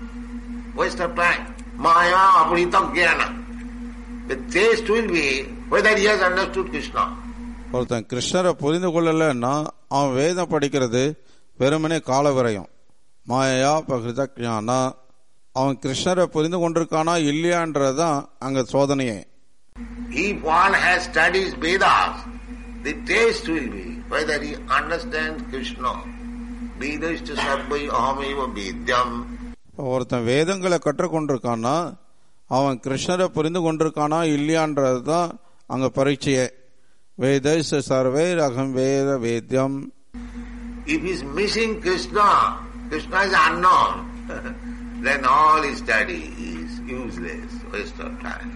waste of time. Maya apurita jnana. The test will be whether he has understood Krishna. ஒருத்தன் கிருஷ்ணரை புரிந்து கொள்ளலைன்னா அவன் வேதம் படிக்கிறது வெறுமனே கால விரயம் மாயா பகிர்த ஞானா அவன் கிருஷ்ணரை புரிந்து கொண்டிருக்கானா இல்லையான்றதுதான் அங்க சோதனையே If one has studied Vedas, the test will be whether he understands Krishna. Vedashta sarvai ahameva vedyam. இப்ப ஒருத்தன் வேதங்களை கற்றுக்கொண்டிருக்கானா அவன் கிருஷ்ணரை புரிந்து கொண்டிருக்கானா இல்லையான்றதுதான் அங்க பரீட்சையே வேதேச சர்வே ரகம் வேத வேத்யம் If he is missing Krishna, Krishna is unknown, then all his study is useless, waste of time.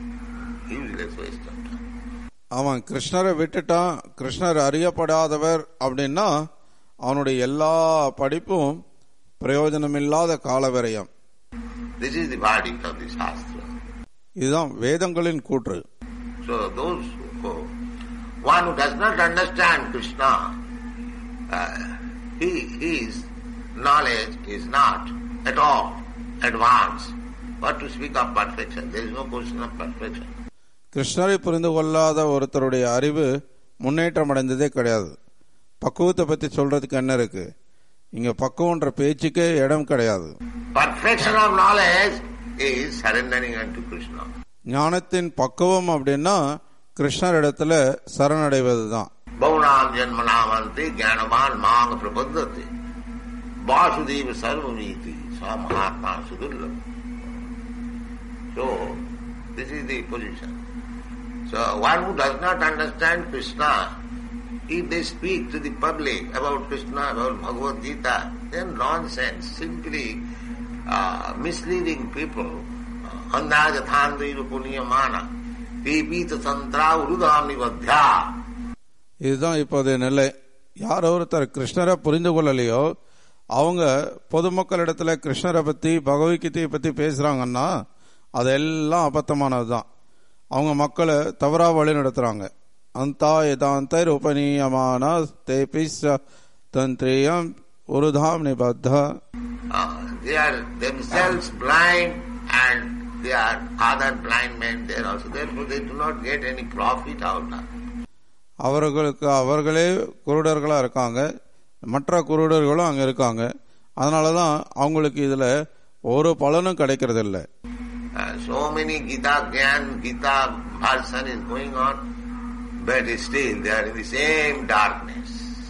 Useless waste of time. அவன் கிருஷ்ணரை விட்டுட்டான் கிருஷ்ணர் அறியப்படாதவர் அப்படின்னா அவனுடைய எல்லா படிப்பும் பிரயோஜனமில்லாத காலவிரயம் This is the verdict of the Shastra. இதுதான் வேதங்களின் கூற்று So those who, one who does not understand Krishna, uh, he, his knowledge is not at all advanced. What to speak of perfection? There is no question of perfection. கிருஷ்ணரை புரிந்து கொள்ளாத ஒருத்தருடைய அறிவு முன்னேற்றம் அடைந்ததே கிடையாது பக்குவத்தை பத்தி சொல்றதுக்கு என்ன இருக்கு இங்க பக்குவன்ற பேச்சுக்கே இடம் கிடையாது Perfection of knowledge is surrendering unto Krishna. ஞானத்தின் பக்குவம் அப்படின்னா கிருஷ்ணர் இடத்துல சரணடைவது தான் Bhaunam janmanamante jnanavan mang prapaddate. Vasudeva sarvamiti sa mahatma sudurlabha. So, this is the position. So, one who does not understand Krishna, if they speak to the public about Krishna, about Bhagavad Gita, then nonsense, simply uh, misleading people. Andhajathandairu punyamana. Pipita tantra urudam nivadhya. இதுதான் இப்போதைய நிலை யார் ஒருத்தர் கிருஷ்ணரை புரிந்து கொள்ளலையோ அவங்க பொதுமக்களிடத்துல கிருஷ்ணரை பத்தி பகவத்கீதையை பத்தி பேசுறாங்கன்னா அதெல்லாம் அபத்தமானதுதான் அவங்க மக்களை தவறா வழி நடத்துறாங்க அந்தா யதாந்தர் உபநீயமான தேபிஸ் தந்திரியம் உருதாம் நிபத்த Uh, they are themselves blind and they are other blind men there also. Therefore they do not get any profit out of it. அவர்களுக்கு அவர்களே குருடர்களா இருக்காங்க மற்ற குருடர்களும் அங்க இருக்காங்க அதனாலதான் அவங்களுக்கு இதுல ஒரு பலனும் கிடைக்கிறது இல்லை Uh, so many Gita Gyan, Gita version is going on, but still they are in the same darkness.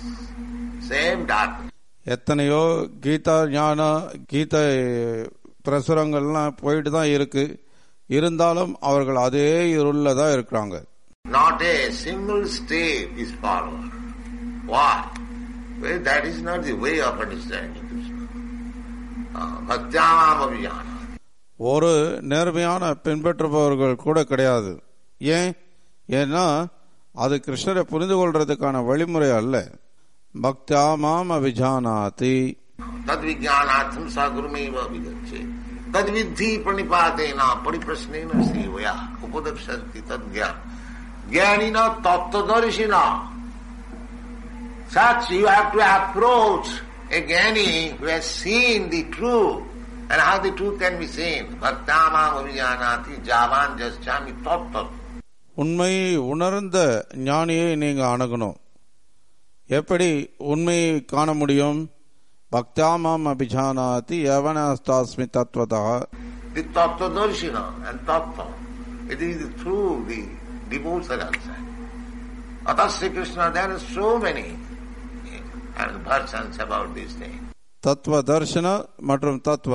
Same darkness. எத்தனையோ கீதா ஞான கீதை பிரசுரங்கள்லாம் போயிட்டு தான் இருக்கு இருந்தாலும் அவர்கள் அதே இருள்ல தான் இருக்கிறாங்க Not a single step is followed. Why? Well, that is not the way of understanding Krishna. Uh, Bhaktyamam Abhijana. ஒரு நேர்மையான பின்பற்றுபவர்கள் கூட கிடையாது ஏன் ஏன்னா அது கிருஷ்ணரை புரிந்து கொள்றதுக்கான வழிமுறை அல்ல பக்தியா மாம் அபிஜானாதி तद विज्ञानार्थम सा गुरुमेव विगच्छे तद विद्धि प्रणिपातेन परिप्रश्नेन सेवया उपदक्षन्ति तद ज्ञान ज्ञानिन तत्वदर्शिन such you have to approach a jnani who has seen the truth and how the truth can be seen bhaktamam avijanati javan jaschami tattat உண்மையை உணர்ந்த ஞானியை நீங்க அணுகணும் எப்படி உண்மையை காண முடியும் பக்தாமாம் அபிஜானாதி யவனஸ்தாஸ்மி தத்வதா the tattvadarshina and tattva it is through the devotional side Atasya Krishna, there are so many and versions about this thing. தத்துவ தர்ஷன மற்றும் தத்துவ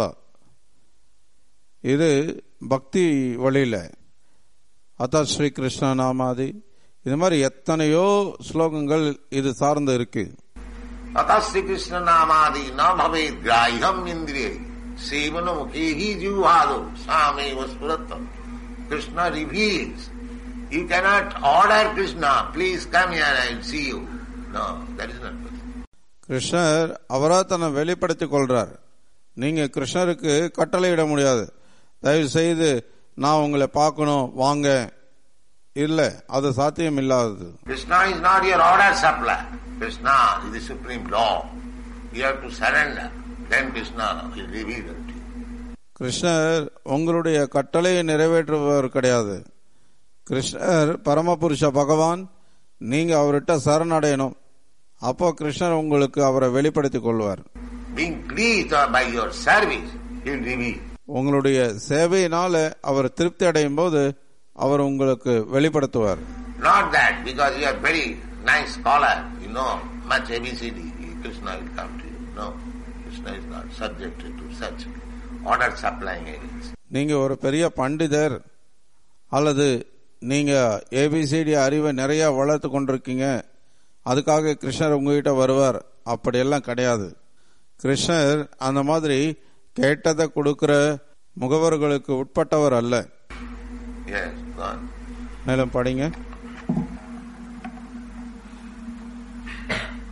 இது பக்தி வழியில அத்த ஸ்ரீ கிருஷ்ண நாமாதி இது மாதிரி எத்தனையோ ஸ்லோகங்கள் இது சார்ந்து இருக்கு Atasya Krishna namadi na bhave grahyam indriye sevana mukhehi jivhado same vaspuratam. Krishna reveals. You cannot order Krishna, please come here, I will see you. No, that is not possible. கிருஷ்ணர் அவரா தன்னை வெளிப்படுத்திக் கொள்றார் நீங்க கிருஷ்ணருக்கு கட்டளையிட முடியாது தயவு செய்து நான் உங்களை பார்க்கணும் வாங்க இல்ல அது சாத்தியம் இல்லாதது Krishna is not your order supply. Krishna is the supreme law. You have to surrender. Then Krishna will reveal it to you. கிருஷ்ணர் உங்களுடைய கட்டளையை நிறைவேற்றுபவர் கிடையாது கிருஷ்ணர் பரமபுருஷ பகவான் நீங்க அவர்கிட்ட சரணடையணும் அப்போ கிருஷ்ணர் உங்களுக்கு அவரை வெளிப்படுத்திக் கொள்வார் Being pleased by your service, he will reveal. உங்களுடைய சேவையினால அவர் திருப்தி அடையும் போது அவர் உங்களுக்கு வெளிப்படுத்துவார் Not that because you are very nice scholar, you know much ABCD, Krishna will come to you. No, Krishna is not subjected to such order supplying agents. நீங்க ஒரு பெரிய பண்டிதர் அல்லது நீங்க ஏபிசிடி அறிவை நிறைய வளர்த்து கொண்டிருக்கீங்க அதுக்காக கிருஷ்ணர் உங்ககிட்ட வருவார் அப்படியெல்லாம் கிடையாது கிருஷ்ணர் அந்த மாதிரி கேட்டதை கொடுக்கிற முகவர்களுக்கு உட்பட்டவர் அல்ல Yes, go on. மேலும் படிங்க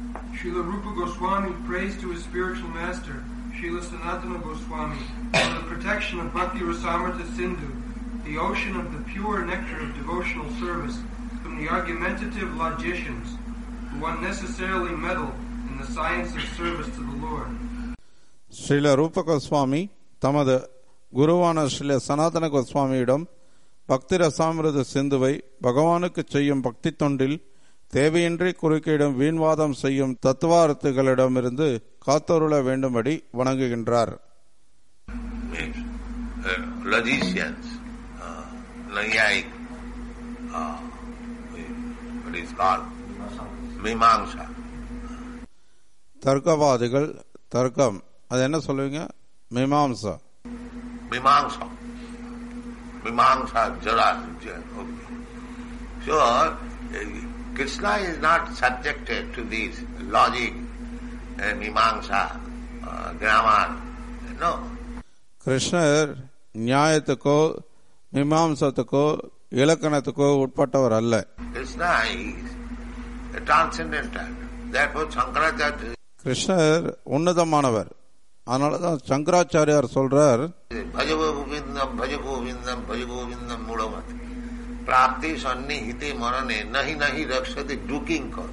Srila Rupa Goswami prays to his spiritual master, Srila Sanatana Goswami, for the protection of Bhakti Rasamrita Sindhu, the ocean of the pure nectar of devotional service, from the argumentative logicians who unnecessarily meddle in the science of service to the Lord. Srila ரூப கோஸ்வாமி தமது குருவான ஸ்ரீல சனாதன கோஸ்வாமியிடம் பக்தி ரசாமிரத சிந்துவை பகவானுக்கு செய்யும் பக்தி தொண்டில் தேவையின்றி குறுக்கிடும் வீண்வாதம் செய்யும் தத்துவார்த்திகளிடமிருந்து காத்தருள வேண்டும்படி வணங்குகின்றார் means uh, logicians, uh, Nayayik, uh, what is called Mimamsa. தர்க்கவாதிகள் தர்க்கம் அது என்ன சொல்லுவீங்க மீமாம்சா Mimamsa. Mimamsa Jara. Okay. So, uh, Krishna is not subjected to this logic, uh, Mimamsa, uh, grammar. No. கிருஷ்ணர் நியாயத்துக்கோ மீமாம்சத்துக்கோ இலக்கணத்துக்கோ உட்பட்டவர் அல்ல Krishna is a transcendental. Therefore, Shankaracharya கிருஷ்ணர் உன்னதமானவர் அதனாலதான் சங்கராச்சாரியார் சொல்றார் भज गोविंदम भज गोविंदम भज गोविंदम मूढ़मत प्राप्ति सन्निहिते मनने नहीं नहीं रक्षति डुकिंग कर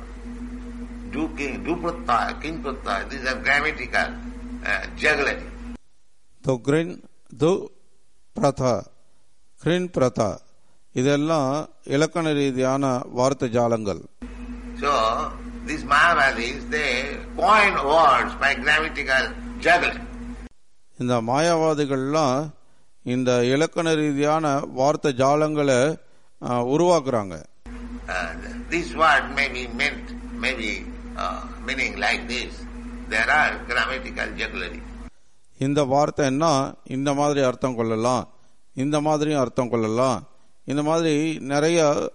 डुकिंग डू प्रत्यय किंग प्रत्यय दिस आर ग्रामेटिकल जगलरी து கிரின் து பிரதா கிரின் பிரதா இதெல்லாம் இலக்கண ரீதியான வார்த்தை ஜாலங்கள் So these Mayavadis they coin words by grammatical juggling. இந்த மாயாவாதிகள்லாம் இந்த இலக்கண ரீதியான வார்த்தை ஜாலங்களை ஆ, உருவாக்குறாங்க And this word may be meant, maybe uh, meaning like this. There are grammatical jugglery. இந்த வார்த்தை என்ன இந்த மாதிரி அர்த்தம் கொள்ளலாம் இந்த மாதிரியும் அர்த்தம் கொள்ளலாம் இந்த மாதிரி நிறைய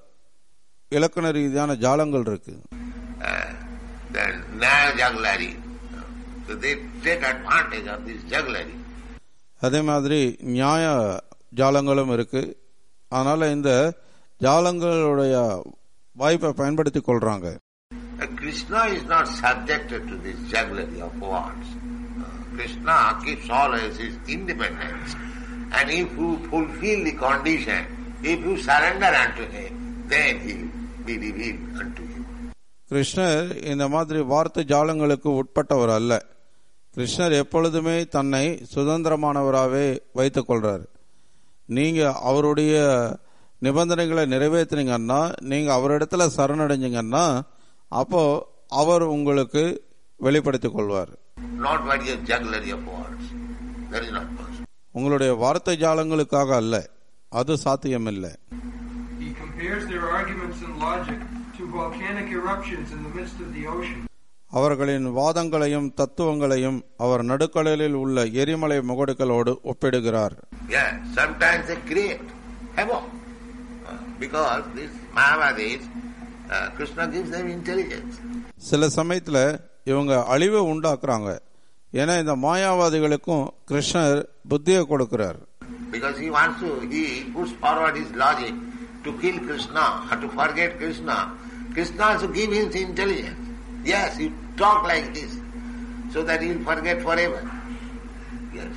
இலக்கண ரீதியான ஜாலங்கள் இருக்கு uh, the Naya jugglery. So they take advantage of this jugglery. அதே மாதிரி நியாய ஜாலங்களும் இருக்கு அதனால இந்த ஜாலங்களுடைய வாய்ப்பை பயன்படுத்தி கொள்றாங்க Uh, Krishna is not subjected to this jugglery of words. Uh, Krishna keeps always his independence. And if you fulfill the condition, if you surrender unto him, then he will be revealed unto you. கிருஷ்ணர் இந்த மாதிரி வார்த்தை ஜாலங்களுக்கு உட்பட்டவர் அல்ல கிருஷ்ணர் எப்பொழுதுமே தன்னை சுதந்திரமானவராகவே வைத்துக் கொள்றார் நீங்க அவருடைய நிபந்தனைகளை நிறைவேற்றினீங்கன்னா நீங்க அவரிடத்துல சரணடைஞ்சீங்கன்னா அப்போ அவர் உங்களுக்கு வெளிப்படுத்திக் கொள்வார் Not by your jugglery of words. That is not possible. உங்களுடைய வார்த்தை ஜாலங்களுக்காக அல்ல அது சாத்தியமில்லை He compares their arguments and logic to volcanic eruptions in the midst of the ocean. அவர்களின் வாதங்களையும் தத்துவங்களையும் அவர் நடுக்கடலில் உள்ள எரிமலை முகடுகளோடு ஒப்பிடுகிறார் Yeah, sometimes they create havoc. Uh, because these Mayavadis, uh, Krishna gives them intelligence. சில சமயத்துல இவங்க அழிவை உண்டாக்குறாங்க ஏன்னா இந்த மாயாவாதிகளுக்கும் கிருஷ்ணர் புத்தியை கொடுக்கிறார் Because he wants to, he puts forward his logic to kill Krishna or to forget Krishna. Krishna also give him intelligence. Yes, you talk like this so that he will forget forever. Yes.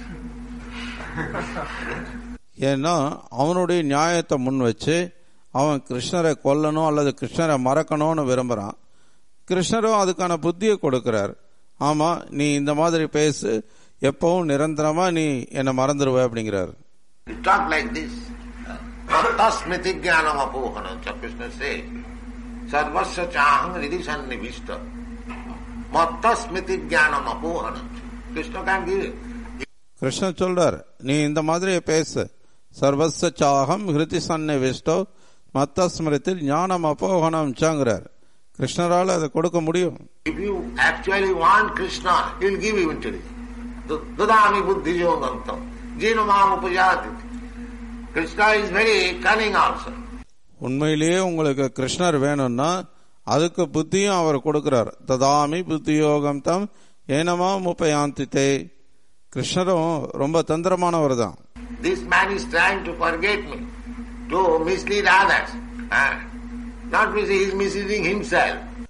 ஏன்னா அவனுடைய நியாயத்தை முன் வச்சு அவன் கிருஷ்ணரை கொல்லணும் அல்லது கிருஷ்ணரை மறக்கணும்னு விரும்புறான் கிருஷ்ணரும் அதுக்கான புத்தியை கொடுக்கிறார் ஆமா நீ இந்த மாதிரி பேசு எப்பவும் நிரந்தரமா நீ என்னை மறந்துடுவ அப்படிங்கிறார் You talk like this. Tasmiti jnanam apohanam, so Krishna says. Sarvasya chaham ridishan nivishta. Mattasmiti jnanam apohanam. Krishna can give it. Krishnan சொல்றார் நீ இந்த மாதிரி பேசு சர்வச சாகம் ஹிருதி சன்னை விஷ்டோ மத்த ஸ்மிருத்தில் ஞானம் அப்போகனம் சாங்கிறார் கிருஷ்ணரால் அதை கொடுக்க முடியும் If you actually want Krishna, he will give you intelligence. Dadami buddhi yogantam. Jena mam upajati. Krishna is very cunning also. உண்மையிலேயே உங்களுக்கு கிருஷ்ணர் வேணும்னா அதுக்கு புத்தியும் அவர் கொடுக்கிறார் ததாமி புத்தியோகம் தம் ஏனமா முப்பயாந்தித்தே கிருஷ்ணரும் ரொம்ப தந்திரமானவர் தான் This man is trying to forget me, to mislead others. Ah, Not mislead, he is misleading himself.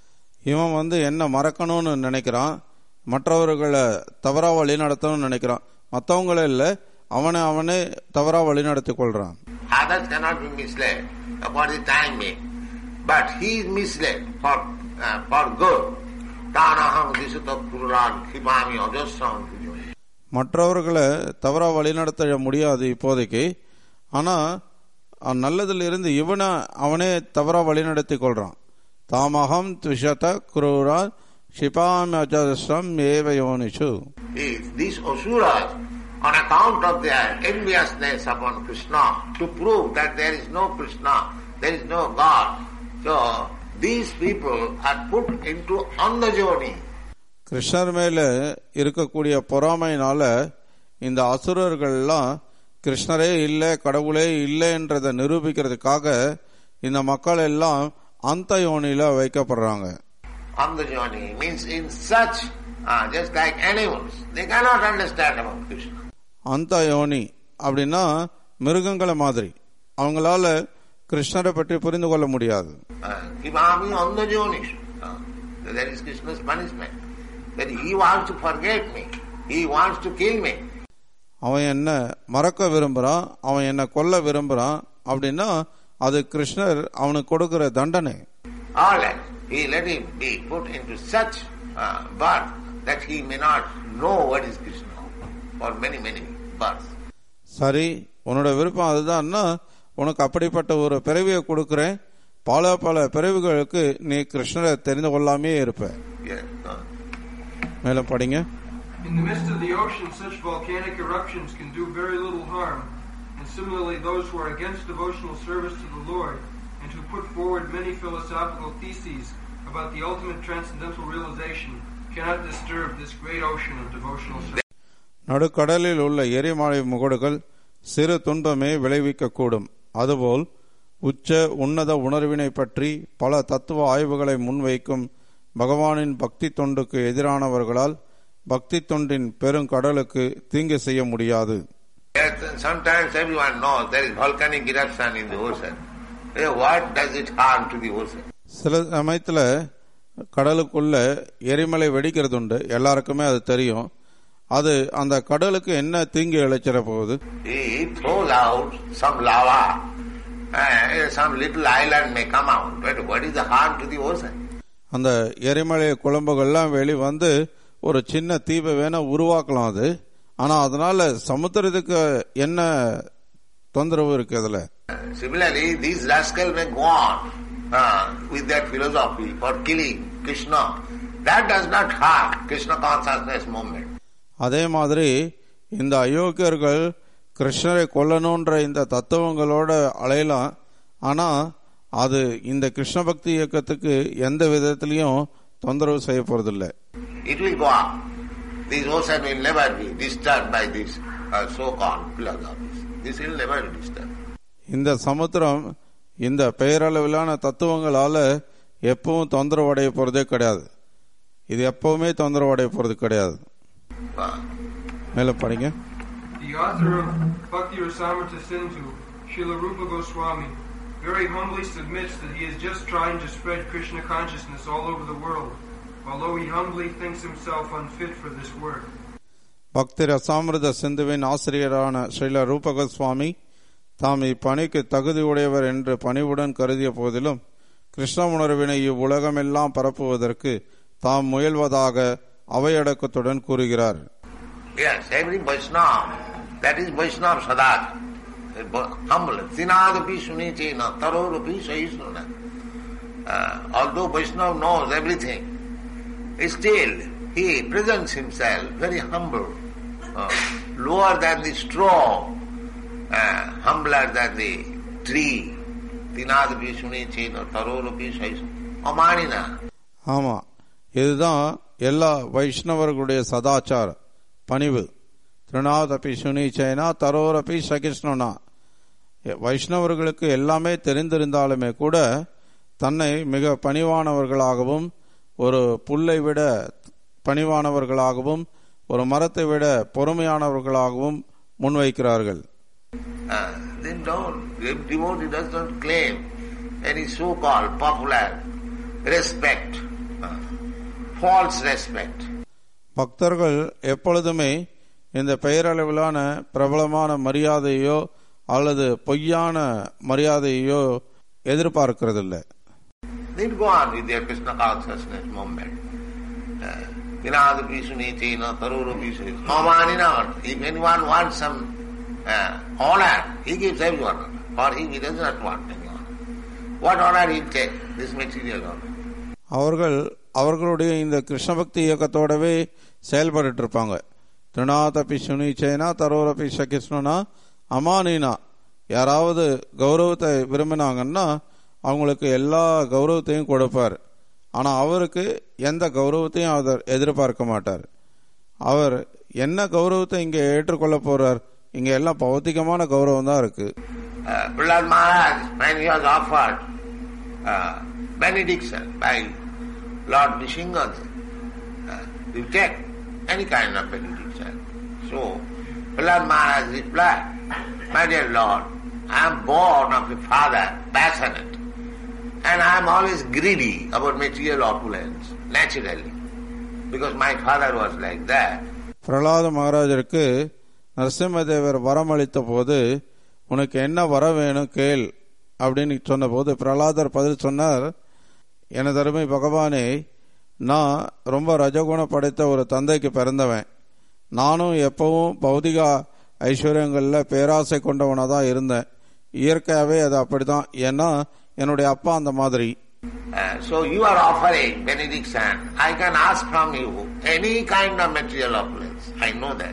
இவன் வந்து என்ன மறக்கணும்னு நினைக்கிறான் மற்றவர்களை தவறா வழி நடத்தணும்னு நினைக்கிறான் மற்றவங்கள இல்ல அவனை அவனே தவறா வழி நடத்தி கொள்றான் Others cannot be misled for the time being. But he is misled for, uh, for good. Tanaham disata puran khipami ajasam pujami. மற்றவர்களை தவறா வழிநடத்த முடியாது இப்போதைக்கு ஆனா அஹ், நல்லதுல இருந்து இவனை அவனே தவறா வழிநடத்தி கொள்றான் தாமகம் துஷத குரூரா ஷிபாமி அஜஸ்ரம் ஏவ யோனிஷு If these asuras, on account of their enviousness upon Krishna, to prove that there is no Krishna, there is no God, so these people are put into Andajoni. கிருஷ்ணர் மேல இருக்கக்கூடிய பொறாமையினால இந்த அசுரர்கள்லாம் கிருஷ்ணரே இல்லை கடவுளே இல்லைன்றதை நிரூபிக்கிறதுக்காக இந்த மக்கள் எல்லாம் அந்த யோனியில வைக்கப்படுறாங்க Andajoni means in such, uh, just like animals, they cannot understand about Krishna. அந்த யோனி அப்படின்னா மிருகங்களை மாதிரி அவங்களால கிருஷ்ணரை பற்றி புரிந்து கொள்ள முடியாது Uh, Kivami Andajonishu. Uh, that is Krishna's punishment. That he wants to forget me. He wants to kill me. அவன் என்ன மறக்க விரும்புறான் அவன் என்ன கொல்ல விரும்புறான் அப்படின்னா அது கிருஷ்ணர் அவனுக்கு கொடுக்கிற தண்டனை Or let, he let him be put into such uh, birth that he may not know what is Krishna for many, many births. சரி உன்னோட விருப்பம் அதுதான்னா உனக்கு அப்படிப்பட்ட ஒரு பிறவியை கொடுக்கிறேன் பல பல பிறவிகளுக்கு நீ கிருஷ்ணரை தெரிந்து கொள்ளாமே இருப்ப Yes. Uh, மேலும் படிங்க In the midst of the ocean, such volcanic eruptions can do very little harm. And similarly, those who are against devotional service to the Lord and who put forward many philosophical theses about the ultimate transcendental realization cannot disturb this great ocean of devotional service. நடுக்கடலில் உள்ள எரிமலை முகடுகள் சிறு துன்பமே விளைவிக்கக்கூடும் அதுபோல் உச்ச உன்னத உணர்வினை பற்றி பல தத்துவ ஆய்வுகளை முன்வைக்கும் பகவானின் பக்தி தொண்டுக்கு எதிரானவர்களால் பக்தி தொண்டின் பெருங்கடலுக்கு தீங்கு செய்ய முடியாது yes, sometimes everyone knows there is volcanic eruption in the ocean. Eh, What does it harm to the ocean? சில சமயத்துல கடலுக்குள்ள எரிமலை வெடிக்கிறது உண்டு எல்லாருக்குமே அது தெரியும் அது அந்த கடலுக்கு என்ன தீங்கு இழைச்சிட போகுது He throws out some lava. Uh, some little island may come out. But what is the harm to the ocean? அந்த எரிமலை குழம்புகள்லாம் வெளி வந்து ஒரு சின்ன தீவை வேணா உருவாக்கலாம் அது ஆனா அதனால சமுத்திரத்துக்கு என்ன தொந்தரவு இருக்கு அதுல Similarly, these rascals may go on uh, with their philosophy for killing Krishna. That does not harm Krishna consciousness movement. அதே மாதிரி இந்த அயோக்கியர்கள் கிருஷ்ணரை கொல்லணுன்ற இந்த தத்துவங்களோட அலையலாம் ஆனா அது இந்த கிருஷ்ண பக்தி இயக்கத்துக்கு எந்த விதத்திலையும் தொந்தரவு செய்ய போறதில்லை It will go on. This ocean will never be disturbed by this uh, so-called philosophies. This will never be disturbed. இந்த சமுத்திரம் இந்த பெயரளவிலான தத்துவங்களால எப்பவும் தொந்தரவு அடைய போறதே கிடையாது இது எப்பவுமே தொந்தரவு அடைய போறது கிடையாது Uh, மேலும் படிங்க The author of Bhakti Rasamrita Sindhu, Srila Rupa Goswami, very humbly submits that he is just trying to spread Krishna consciousness all over the world, although he humbly thinks himself unfit for this work. பக்தி ரசாமிரத சிந்துவின் ஆசிரியரான ஸ்ரீல ரூபகோஸ்வாமி தாம் இப்பணிக்கு தகுதி உடையவர் என்று பணிவுடன் கருதிய போதிலும் கிருஷ்ண உணர்வினை இவ்வுலகமெல்லாம் பரப்புவதற்கு தாம் முயல்வதாக அவையடக்கத்துடன் கூறுகிறார் yes, every Vaishnava, that is Vaishnava Sadat, humble, sinadapi sunichena, tarorapi sahisnuna. Uh, although Vaishnava knows everything, still he presents himself very humble, uh, lower than the straw, uh, humbler than the tree. Tinadapi sunichena, tarorapi sahisnuna. Amanina. ஆமா இதுதான் எல்லா வைஷ்ணவர்களுடைய சதாச்சார பணிவு திருநாதபி சுனீச்சைனா தரோரபி சகிஷ்ணுனா வைஷ்ணவர்களுக்கு எல்லாமே தெரிந்திருந்தாலுமே கூட தன்னை மிக பணிவானவர்களாகவும் ஒரு புல்லை விட பணிவானவர்களாகவும் ஒரு மரத்தை விட பொறுமையானவர்களாகவும் முன்வைக்கிறார்கள் Uh, then don't, if devotee does not claim any so-called popular respect uh, false respect. பக்தர்கள் எப்பொழுதுமே இந்த பெயரளவிலான பிரபலமான மரியாதையோ அல்லது பொய்யான மரியாதையோ எதிர்பார்க்கறதில்லை They go on with their Krishna consciousness movement. Vinada Pisunitina, Taruru Pisuni, Mamanina. If anyone wants some uh, honor, he gives everyone honor. For him, he does not want any honor. What honor he take? This material honor. அவர்கள் அவர்களுடைய இந்த கிருஷ்ண பக்தி இயக்கத்தோடவே செயல்பட்டு இருப்பாங்க திருநாதபி சுனிச்சேனா தரோரபி சகிஷ்ணுனா அமானினா யாராவது கௌரவத்தை விரும்பினாங்கன்னா அவங்களுக்கு எல்லா கௌரவத்தையும் கொடுப்பார் ஆனா அவருக்கு எந்த கௌரவத்தையும் அவர் எதிர்பார்க்க மாட்டார் அவர் என்ன கௌரவத்தை இங்க ஏற்றுக்கொள்ள போறார் இங்க எல்லாம் பௌத்திகமான கௌரவம் தான் இருக்கு Uh, Prahlad Maharaj, when he was offered uh, benediction by Lord Nishingadev, uh, you take any kind of benediction. So, Prahlad Maharaj replied, My dear Lord, I am born of a father, passionate, and I am always greedy about material opulence, naturally, because my father was like that. Prahlada மகாராஜருக்கு Narasimhadevar வரமளித்த போது உனக்கு என்ன வர வேணும் கேள் அப்படின்னு சொன்னபோது பிரகலாதர் பதில் சொன்னார் எனது அருமை பகவானே நான் ரொம்ப ரஜகுண படைத்த ஒரு தந்தைக்கு பிறந்தவன் நானும் எப்பவும் பௌதிக ஐஸ்வர்யங்களில் பேராசை கொண்டவனாக தான் இருந்தேன் இயற்கையாகவே அது அப்படிதான் ஏன்னா என்னுடைய அப்பா அந்த மாதிரி Uh, so you are offering benediction. I can ask from you any kind of material opulence. I know that.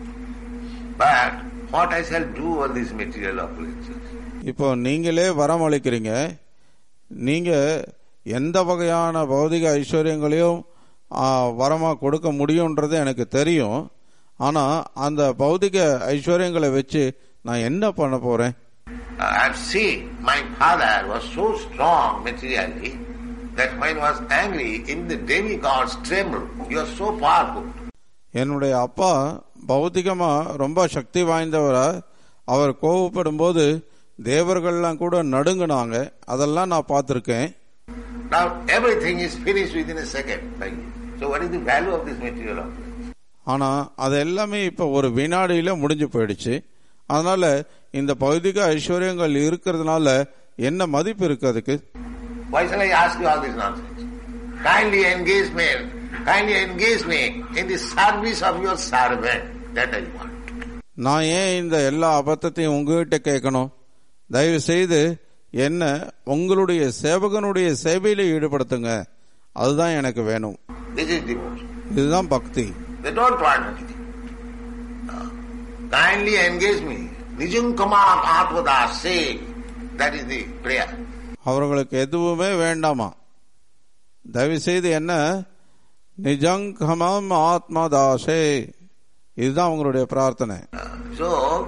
But what I shall do all these material opulences? இப்போ நீங்களே வரம் அளிக்கிறீங்க நீங்க எந்த வகையான பௌதிக ஐஸ்வர்யங்களையும் ஆ, வரமா கொடுக்க முடியும்ன்றது எனக்கு தெரியும் ஆனா அந்த பௌதிக ஐஸ்வர்யங்களை வச்சு நான் என்ன பண்ண போறேன் Uh, I've seen my father was so strong materially that when he was angry, even the demigods trembled. He was so powerful. என்னுடைய அப்பா பௌதிகமா ரொம்ப சக்தி வாய்ந்தவரா அவர் கோவப்படும் போது தேவர்கள்லாம் கூட நடுங்குனாங்க அதெல்லாம் நான் பார்த்திருக்கேன் Now everything is finished within a second by you. So what is the value of this material opulence? ஆனா அது எல்லாமே இப்ப ஒரு வினாடியில முடிஞ்சு போயிடுச்சு அதனால இந்த பௌதிக ஐஸ்வர்யங்கள் இருக்கிறதுனால என்ன மதிப்பு இருக்கு அதுக்கு Why shall I ask you all this nonsense? Kindly engage me, kindly engage me in the service of your servant. That I want. நான் ஏன் இந்த எல்லா அபத்தத்தையும் உங்ககிட்ட கேட்கணும் தயவு செய்து என்ன உங்களுடைய சேவகனுடைய சேவையில ஈடுபடுத்துங்க அதுதான் எனக்கு வேணும் This is devotion. இதுதான் பக்தி They don't want anything. No. Kindly engage me. Nijunkama Atmada say that is the prayer. அவர்களுக்கு எதுவுமே வேண்டாமா தயவு செய்து என்ன நிஜங்கமம் ஆத்மதாசே இதுதான் உங்களுடைய பிரார்த்தனை Uh, so,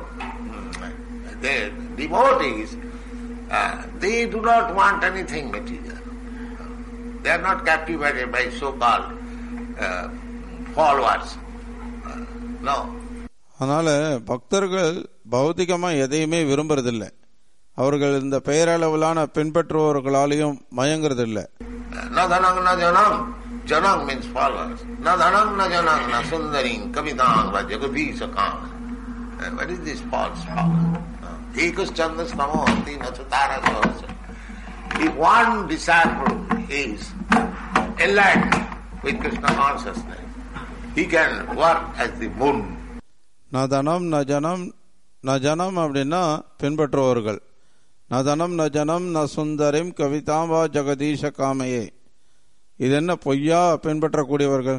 the devotees, uh, they do not want anything material. They are not captivated by so-called uh, followers. Uh, no. அதனால பக்தர்கள் பௌதிகமா எதையுமே விரும்புறதில்லை அவர்கள் இந்த பெயரளவிலான பின்பற்றுபவர்களாலையும் மயங்குறதில்லை Na dhanang na janang. Janang means followers. Na dhanang na janang na sundaring kavidang va jagadishakam. Uh, What is this false follower? Ekas chandas namo anti nachutara sahasra. If one disciple is enlightened with Krishna consciousness, he can work as the moon. ந தனம் ந ஜனம் ந ஜனம் அப்படின்னா பின்பற்றுபவர்கள் ந தனம் ந ஜனம் ந சுந்தரிம் கவிதாம்பா ஜெகதீஷ காமையே இது என்ன பொய்யா பின்பற்றக்கூடியவர்கள்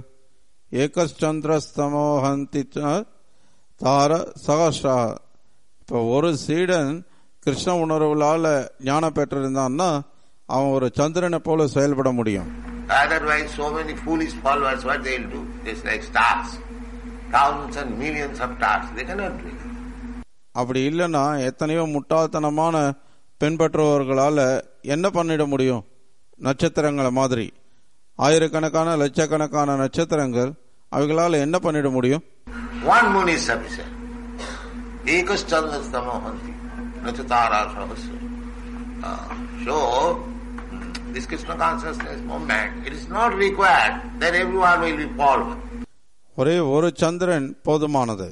ஏகச்சந்திரஸ்தமோஹந்தி தார சகஸ்ரா இப்போ ஒரு சீடன் கிருஷ்ண உணர்வுலால ஞானம் பெற்றிருந்தான்னா அவன் ஒரு சந்திரனை போல செயல்பட முடியும் Otherwise, so many foolish followers, what they'll do? It's like stars. Thousands and millions of stars. They cannot do it. அப்படி இல்லைன்னா எத்தனையோ முட்டாள்தனமான பின்பற்றுபவர்களால என்ன பண்ணிட முடியும் நட்சத்திரங்களை மாதிரி ஆயிரக்கணக்கான லட்சக்கணக்கான நட்சத்திரங்கள் அவைகளால என்ன பண்ணிட முடியும் One moon is sufficient. Ekas chandrastamo hanti. Nachatara sahasra. Uh, So, this Krishna consciousness movement, it is not required that everyone will be followed. ஒரே ஒரு சந்திரன் போதுமானது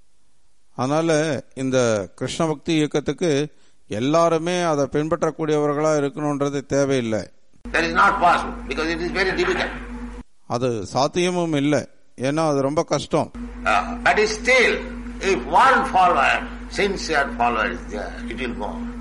அதனால இந்த கிருஷ்ண பக்தி இயக்கத்துக்கு எல்லாருமே அதை பின்பற்றக்கூடியவர்களா இருக்கணுன்றது தேவையில்லை That is not possible because it is very difficult. அது சாத்தியமும் இல்லை ஏன்னா அது ரொம்ப கஷ்டம் Uh, but still, if one follower, sincere follower is there, it will go on.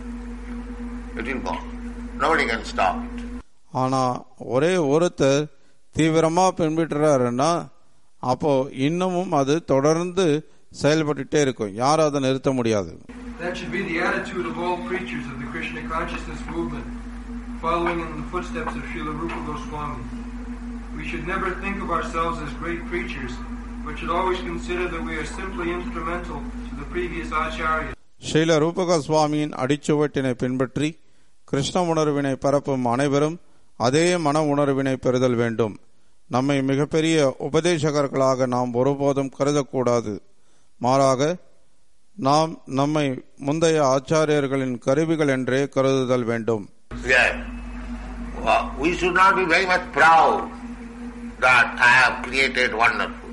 It will go on. Nobody can stop it. ஆனா ஒரே ஒருத்தர் தீவிரமா பின்பற்றுறாருன்னா அப்போ இன்னமும் அது தொடர்ந்து செயல்பட்டுட்டே இருக்கும் யாரும் அதை நிறுத்த முடியாது That should be the attitude of all preachers of the Krishna consciousness movement, following in the footsteps of Srila Rupa Goswami. We should never think of ourselves as great preachers, but should always consider that we are simply instrumental to the previous acharyas. Srila ரூபக சுவாமியின் அடிச்சுவட்டினை பின்பற்றி கிருஷ்ண உணர்வினை பரப்பும் அனைவரும் அதே மன உணர்வினை பெறுதல் வேண்டும் நம்மை மிகப்பெரிய உபதேசகர்களாக நாம் ஒருபோதும் கருதக்கூடாது மாறாக நாம் நம்மை முந்தைய ஆச்சாரியர்களின் கருவிகள் என்றே கருதுதல் வேண்டும் Yeah. Well, we should not be very much proud that I have created wonderful.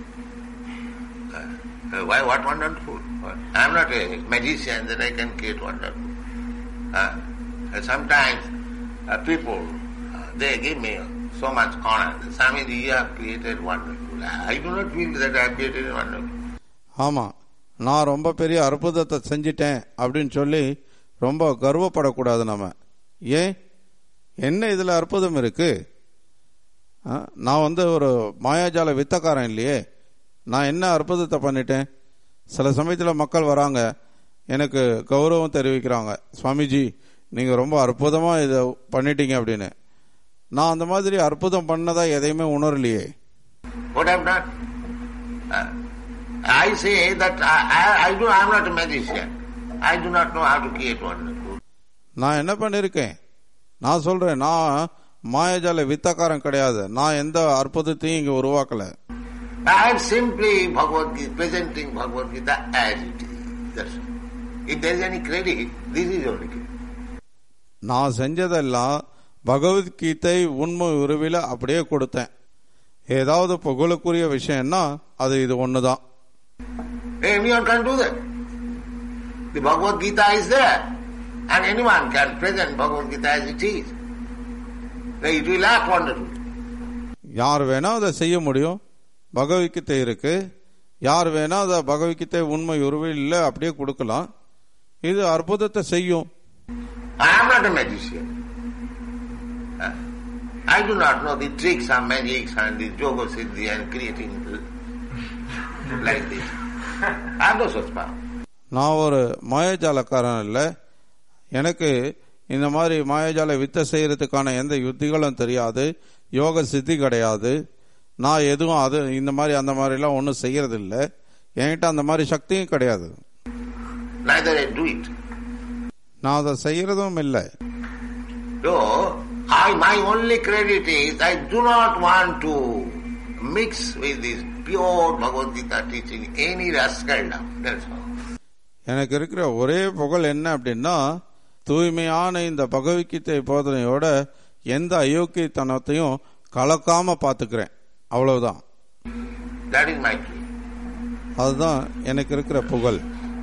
Uh, uh, why, what wonderful? I am not a magician that I can create wonderful. Uh, uh, sometimes uh, people, uh, they give me so much honor. Swamiji, you have created wonderful. I do not feel that I have created wonderful. ஆமா நான் ரொம்ப பெரிய அற்புதத்தை செஞ்சிட்டேன் அப்படின்னு சொல்லி ரொம்ப கர்வப்படக்கூடாது நம்ம ஏன் என்ன இதுல அற்புதம் இருக்கு ஆ, நான் வந்து ஒரு மாயாஜால வித்தக்காரன் இல்லையே நான் என்ன அற்புதத்தை பண்ணிட்டேன் சில சமயத்துல மக்கள் வராங்க எனக்கு கௌரவம் தெரிவிக்கிறாங்க சுவாமிஜி நீங்க ரொம்ப அற்புதமா இதை பண்ணிட்டீங்க அப்படின்னு நான் அந்த மாதிரி அற்புதம் பண்ணதா எதையுமே உணரலையே What I have done? Uh, I say that I, I, I do, I am not a magician. I do not know how to create wonderful. நான் என்ன பண்ணிருக்கேன் நான் சொல்றேன் நான் மாயாஜால வித்தக்காரன் கிடையாது நான் எந்த அற்புதத்தையும் இங்க உருவாக்கல I am simply Bhagavad Gita, presenting Bhagavad Gita as it is. That's all. If there is any credit, this is only credit. நான் செஞ்சதெல்லாம் பகவத்கீதை உண்மை உருவில அப்படியே கொடுத்தேன் ஏதாவது புகழுக்குரிய விஷயம்னா அது இது ஒண்ணுதான் Anyone can do that. The Bhagavad Gita is there, and anyone can present Bhagavad Gita as it is. Now it will act wonderful. யார் வேணா அதை செய்ய முடியும் பகவத்கீதை இருக்கு யார் வேணா அதை பகவத்கீதை உண்மை உருவில் அப்படியே கொடுக்கலாம் இது அற்புதத்தை செய்யும் I am not a magician. Uh, I do not know the tricks of magics and the yoga siddhi and creating like this. I have no such power. நான் ஒரு மாயாஜாலக்காரன் இல்லை எனக்கு இந்த மாதிரி மாயாஜால வித்தை செய்யறதுக்கான எந்த யுத்திகளும் தெரியாது யோக சித்தி கிடையாது நான் எதுவும் அது இந்த மாதிரி அந்த மாதிரிலாம் ஒன்றும் செய்யறது இல்லை என்கிட்ட அந்த மாதிரி சக்தியும் கிடையாது Neither I do it. நான் அதை செய்யறதும் இல்லை So, I, my only credit is I do not want to mix with this pure Bhagavad Gita teaching any rascaldom. That's all. எனக்கு இருக்கிற ஒரே புகழ் என்ன அப்படின்னா தூய்மையான இந்த பகவத்கீதை போதனையோட எந்த அயோக்கியத்தனத்தையும் கலக்காம பாத்துக்கிறேன் அவ்வளவுதான் That is my key. அதுதான் எனக்கு இருக்கிற புகழ்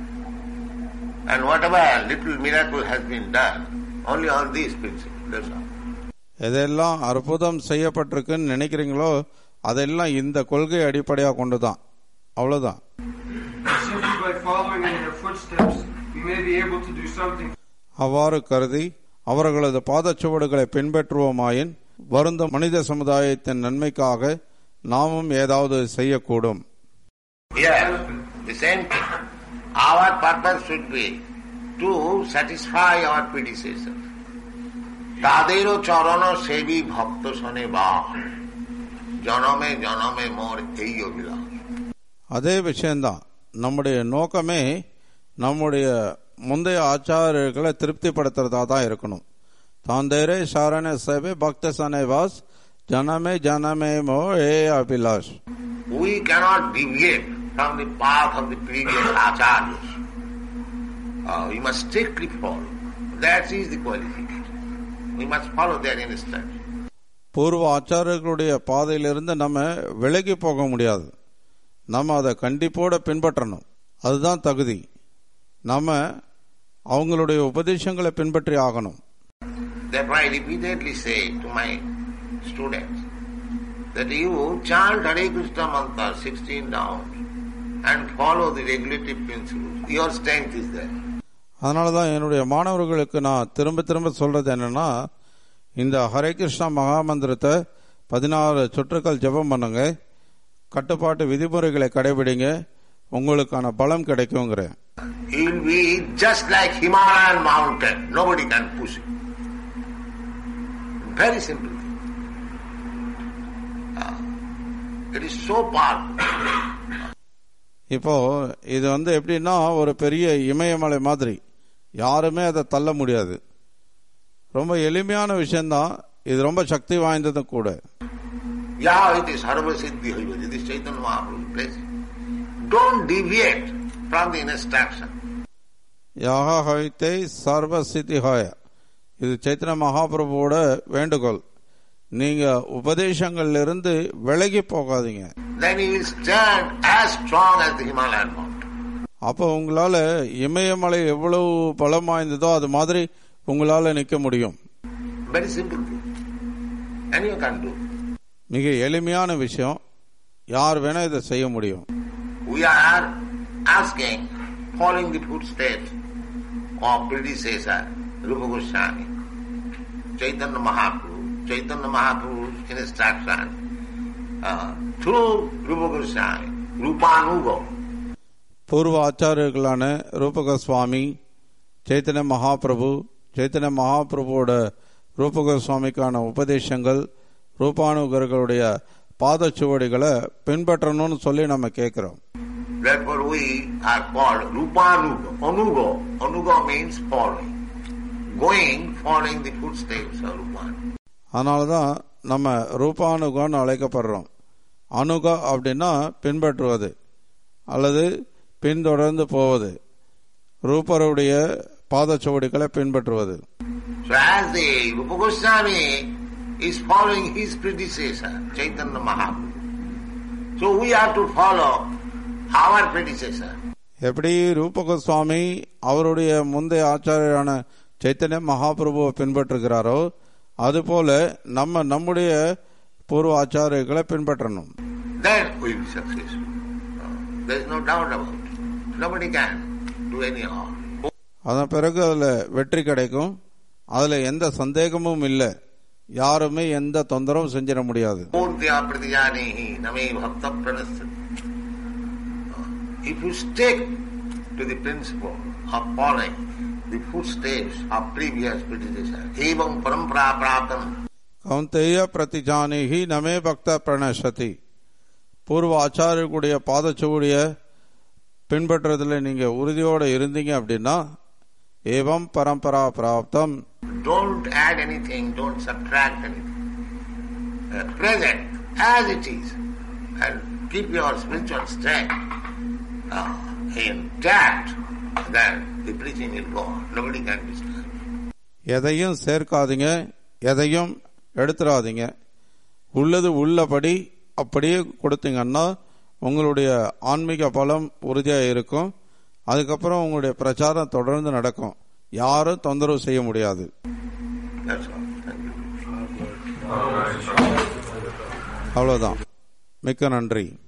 And whatever little miracle has been done, only on this principle. That's all. எதெல்லாம் அற்புதம் செய்யப்பட்டிருக்குன்னு நினைக்கிறீங்களோ அதெல்லாம் இந்த கொள்கை அடிப்படையா கொண்டுதான் அவ்வளவுதான் Simply by following in their footsteps, we may be able to do something அவ்வாறு கருதி அவர்களது பாதச்சுவடுகளை பின்பற்றுவோமாயின் வருந்த மனித சமுதாயத்தின் நன்மைக்காக நாமும் ஏதாவது செய்யக்கூடும் Yes, the same thing. Our purpose should be to satisfy our predecessors. তাদেরও চরণ সেবী ভক্ত শোনে বা জনমে জনমে মোর এই অভিলাষ அதே விஷயம்தான் நம்முடைய நோக்கமே நம்முடைய முந்தைய ஆச்சாரியர்களை திருப்திப்படுத்துறதா தான் இருக்கணும் தாந்தேரே சாரண சேவை பக்த சனைவாஸ் ஜனமே ஜனமே மோ ஏ Abhilash We cannot deviate from the path of the previous acharyas. Uh, we must strictly follow. That is the qualification. We must follow their instruction. பூர்வ ஆச்சாரியர்களுடைய பாதையிலிருந்து நம்ம விலகி போக முடியாது நம்ம அதை கண்டிப்போட பின்பற்றணும் அதுதான் தகுதி நம்ம அவங்களுடைய உபதேசங்களை பின்பற்றி ஆகணும் Therefore I repeatedly say to my students that you chant Hare Krishna mantra 16 rounds and follow the regulative principles. Your strength is there. அதனால தான் என்னுடைய மாணவர்களுக்கு நான் திரும்ப திரும்ப சொல்றது என்னன்னா இந்த ஹரே கிருஷ்ணா மகாமந்திரத்தை பதினாறு சுற்றுக்கள் ஜெபம் பண்ணுங்க கட்டுப்பாட்டு விதிமுறைகளை கடைபிடிங்க உங்களுக்கான பலம் கிடைக்குங்கிறேன் He will be just like Himalayan mountain. Nobody can push it. Very simple thing. Ah, It is so powerful. இப்போ இது வந்து எப்படின்னா ஒரு பெரிய இமயமலை மாதிரி யாருமே அதை தள்ள முடியாது ரொம்ப எளிமையான விஷயம்தான் இது ரொம்ப சக்தி வாய்ந்ததும் கூட Yeah, it is Sarva Siddhi Hoiva. This is Chaitanya Mahaprabhu's place. Don't deviate from the instruction. யாக ஹவித்தை சர்வ சித்தி ஹாய இது சைத்தன்ய மகாபிரபுவோட வேண்டுகோள் நீங்க உபதேசங்கள்ல இருந்து விலகி போகாதீங்க Then you will stand as strong as the Himalayan mountain. அப்போ உங்களால இமயமலை எவ்வளவு பலம் வாய்ந்ததோ அது மாதிரி உங்களால நிக்க முடியும் Very simple thing. And you can do. மிக எளிமையான விஷயம் யார் வேணா இதை செய்ய முடியும் We are asking, following the footsteps of predecessor, Rupa Goswami, Chaitanya Mahaprabhu, Chaitanya Mahaprabhu's instruction, uh, through Rupa Goswami, Rupanuga, பூர்வ ஆச்சாரியர்களான ரூபக சுவாமி சைத்தன்ய மகாபிரபு சைத்தன்ய மகாபிரபுவோட ரூபக சுவாமிக்கான உபதேசங்கள் ரூபானுகர்களுடைய பாதச்சுவடிகளை பின்பற்றணும்னு சொல்லி நம்ம கேட்கிறோம் Therefore we are called Rupanuga. Anuga. Anuga means following. Going, following the footsteps of Rupanuga. அதனால தான் நம்ம ரூபானுகான்னு அழைக்கப்படுறோம் அணுகா அப்படின்னா பின்பற்றுவது அல்லது பின்தொடர்ந்து போவது ரூபருடைய பாதச்சுவடிகளை பின்பற்றுவது So as the Rupa Goswami is following his predecessor, Chaitanya Mahaprabhu. So we have to follow our predecessor. எப்படி ரூபக சுவாமி அவருடைய முந்தைய ஆச்சாரியரான சைத்தன்ய மகாபிரபுவை பின்பற்றுகிறாரோ அதுபோல நம்ம நம்முடைய பூர்வ ஆச்சாரியர்களை பின்பற்றணும் Then we will be successful. Uh, There is no doubt about it. Nobody can do any harm. அதன் பிறகு அதுல வெற்றி கிடைக்கும் அதுல எந்த சந்தேகமும் இல்லை யாருமே எந்த தொந்தரவும் செஞ்சிட முடியாது Purtya pratijanihi name bhakta pranasthati. If you stick to the principle of following the footsteps of previous predecessors, evam parampara praptam, கௌந்தேய பிரதிஜானிகி நமே பக்த பிரணசதி பூர்வ ஆச்சாரியர்களுடைய பாதச்சுவடிய பின்பற்றுறதுல நீங்க உறுதியோட இருந்தீங்க அப்படின்னா ஏவம் பரம்பரா பிராப்தம் don't add anything, don't subtract anything. Uh, present as it is, and keep your spiritual strength uh, intact, then the preaching will go on. Nobody can disturb. எதையும் சேர்க்காதீங்க எதையும் எடுத்துடாதீங்க உள்ளது உள்ளபடி அப்படியே கொடுத்தீங்கன்னா உங்களுடைய ஆன்மீக பலம் உறுதியா இருக்கும் அதுக்கப்புறம் உங்களுடைய பிரச்சாரம் தொடர்ந்து நடக்கும் யாரும் தொந்தரவு செய்ய முடியாது That's all. Thank you. அவ்வளவுதான் மிக்க நன்றி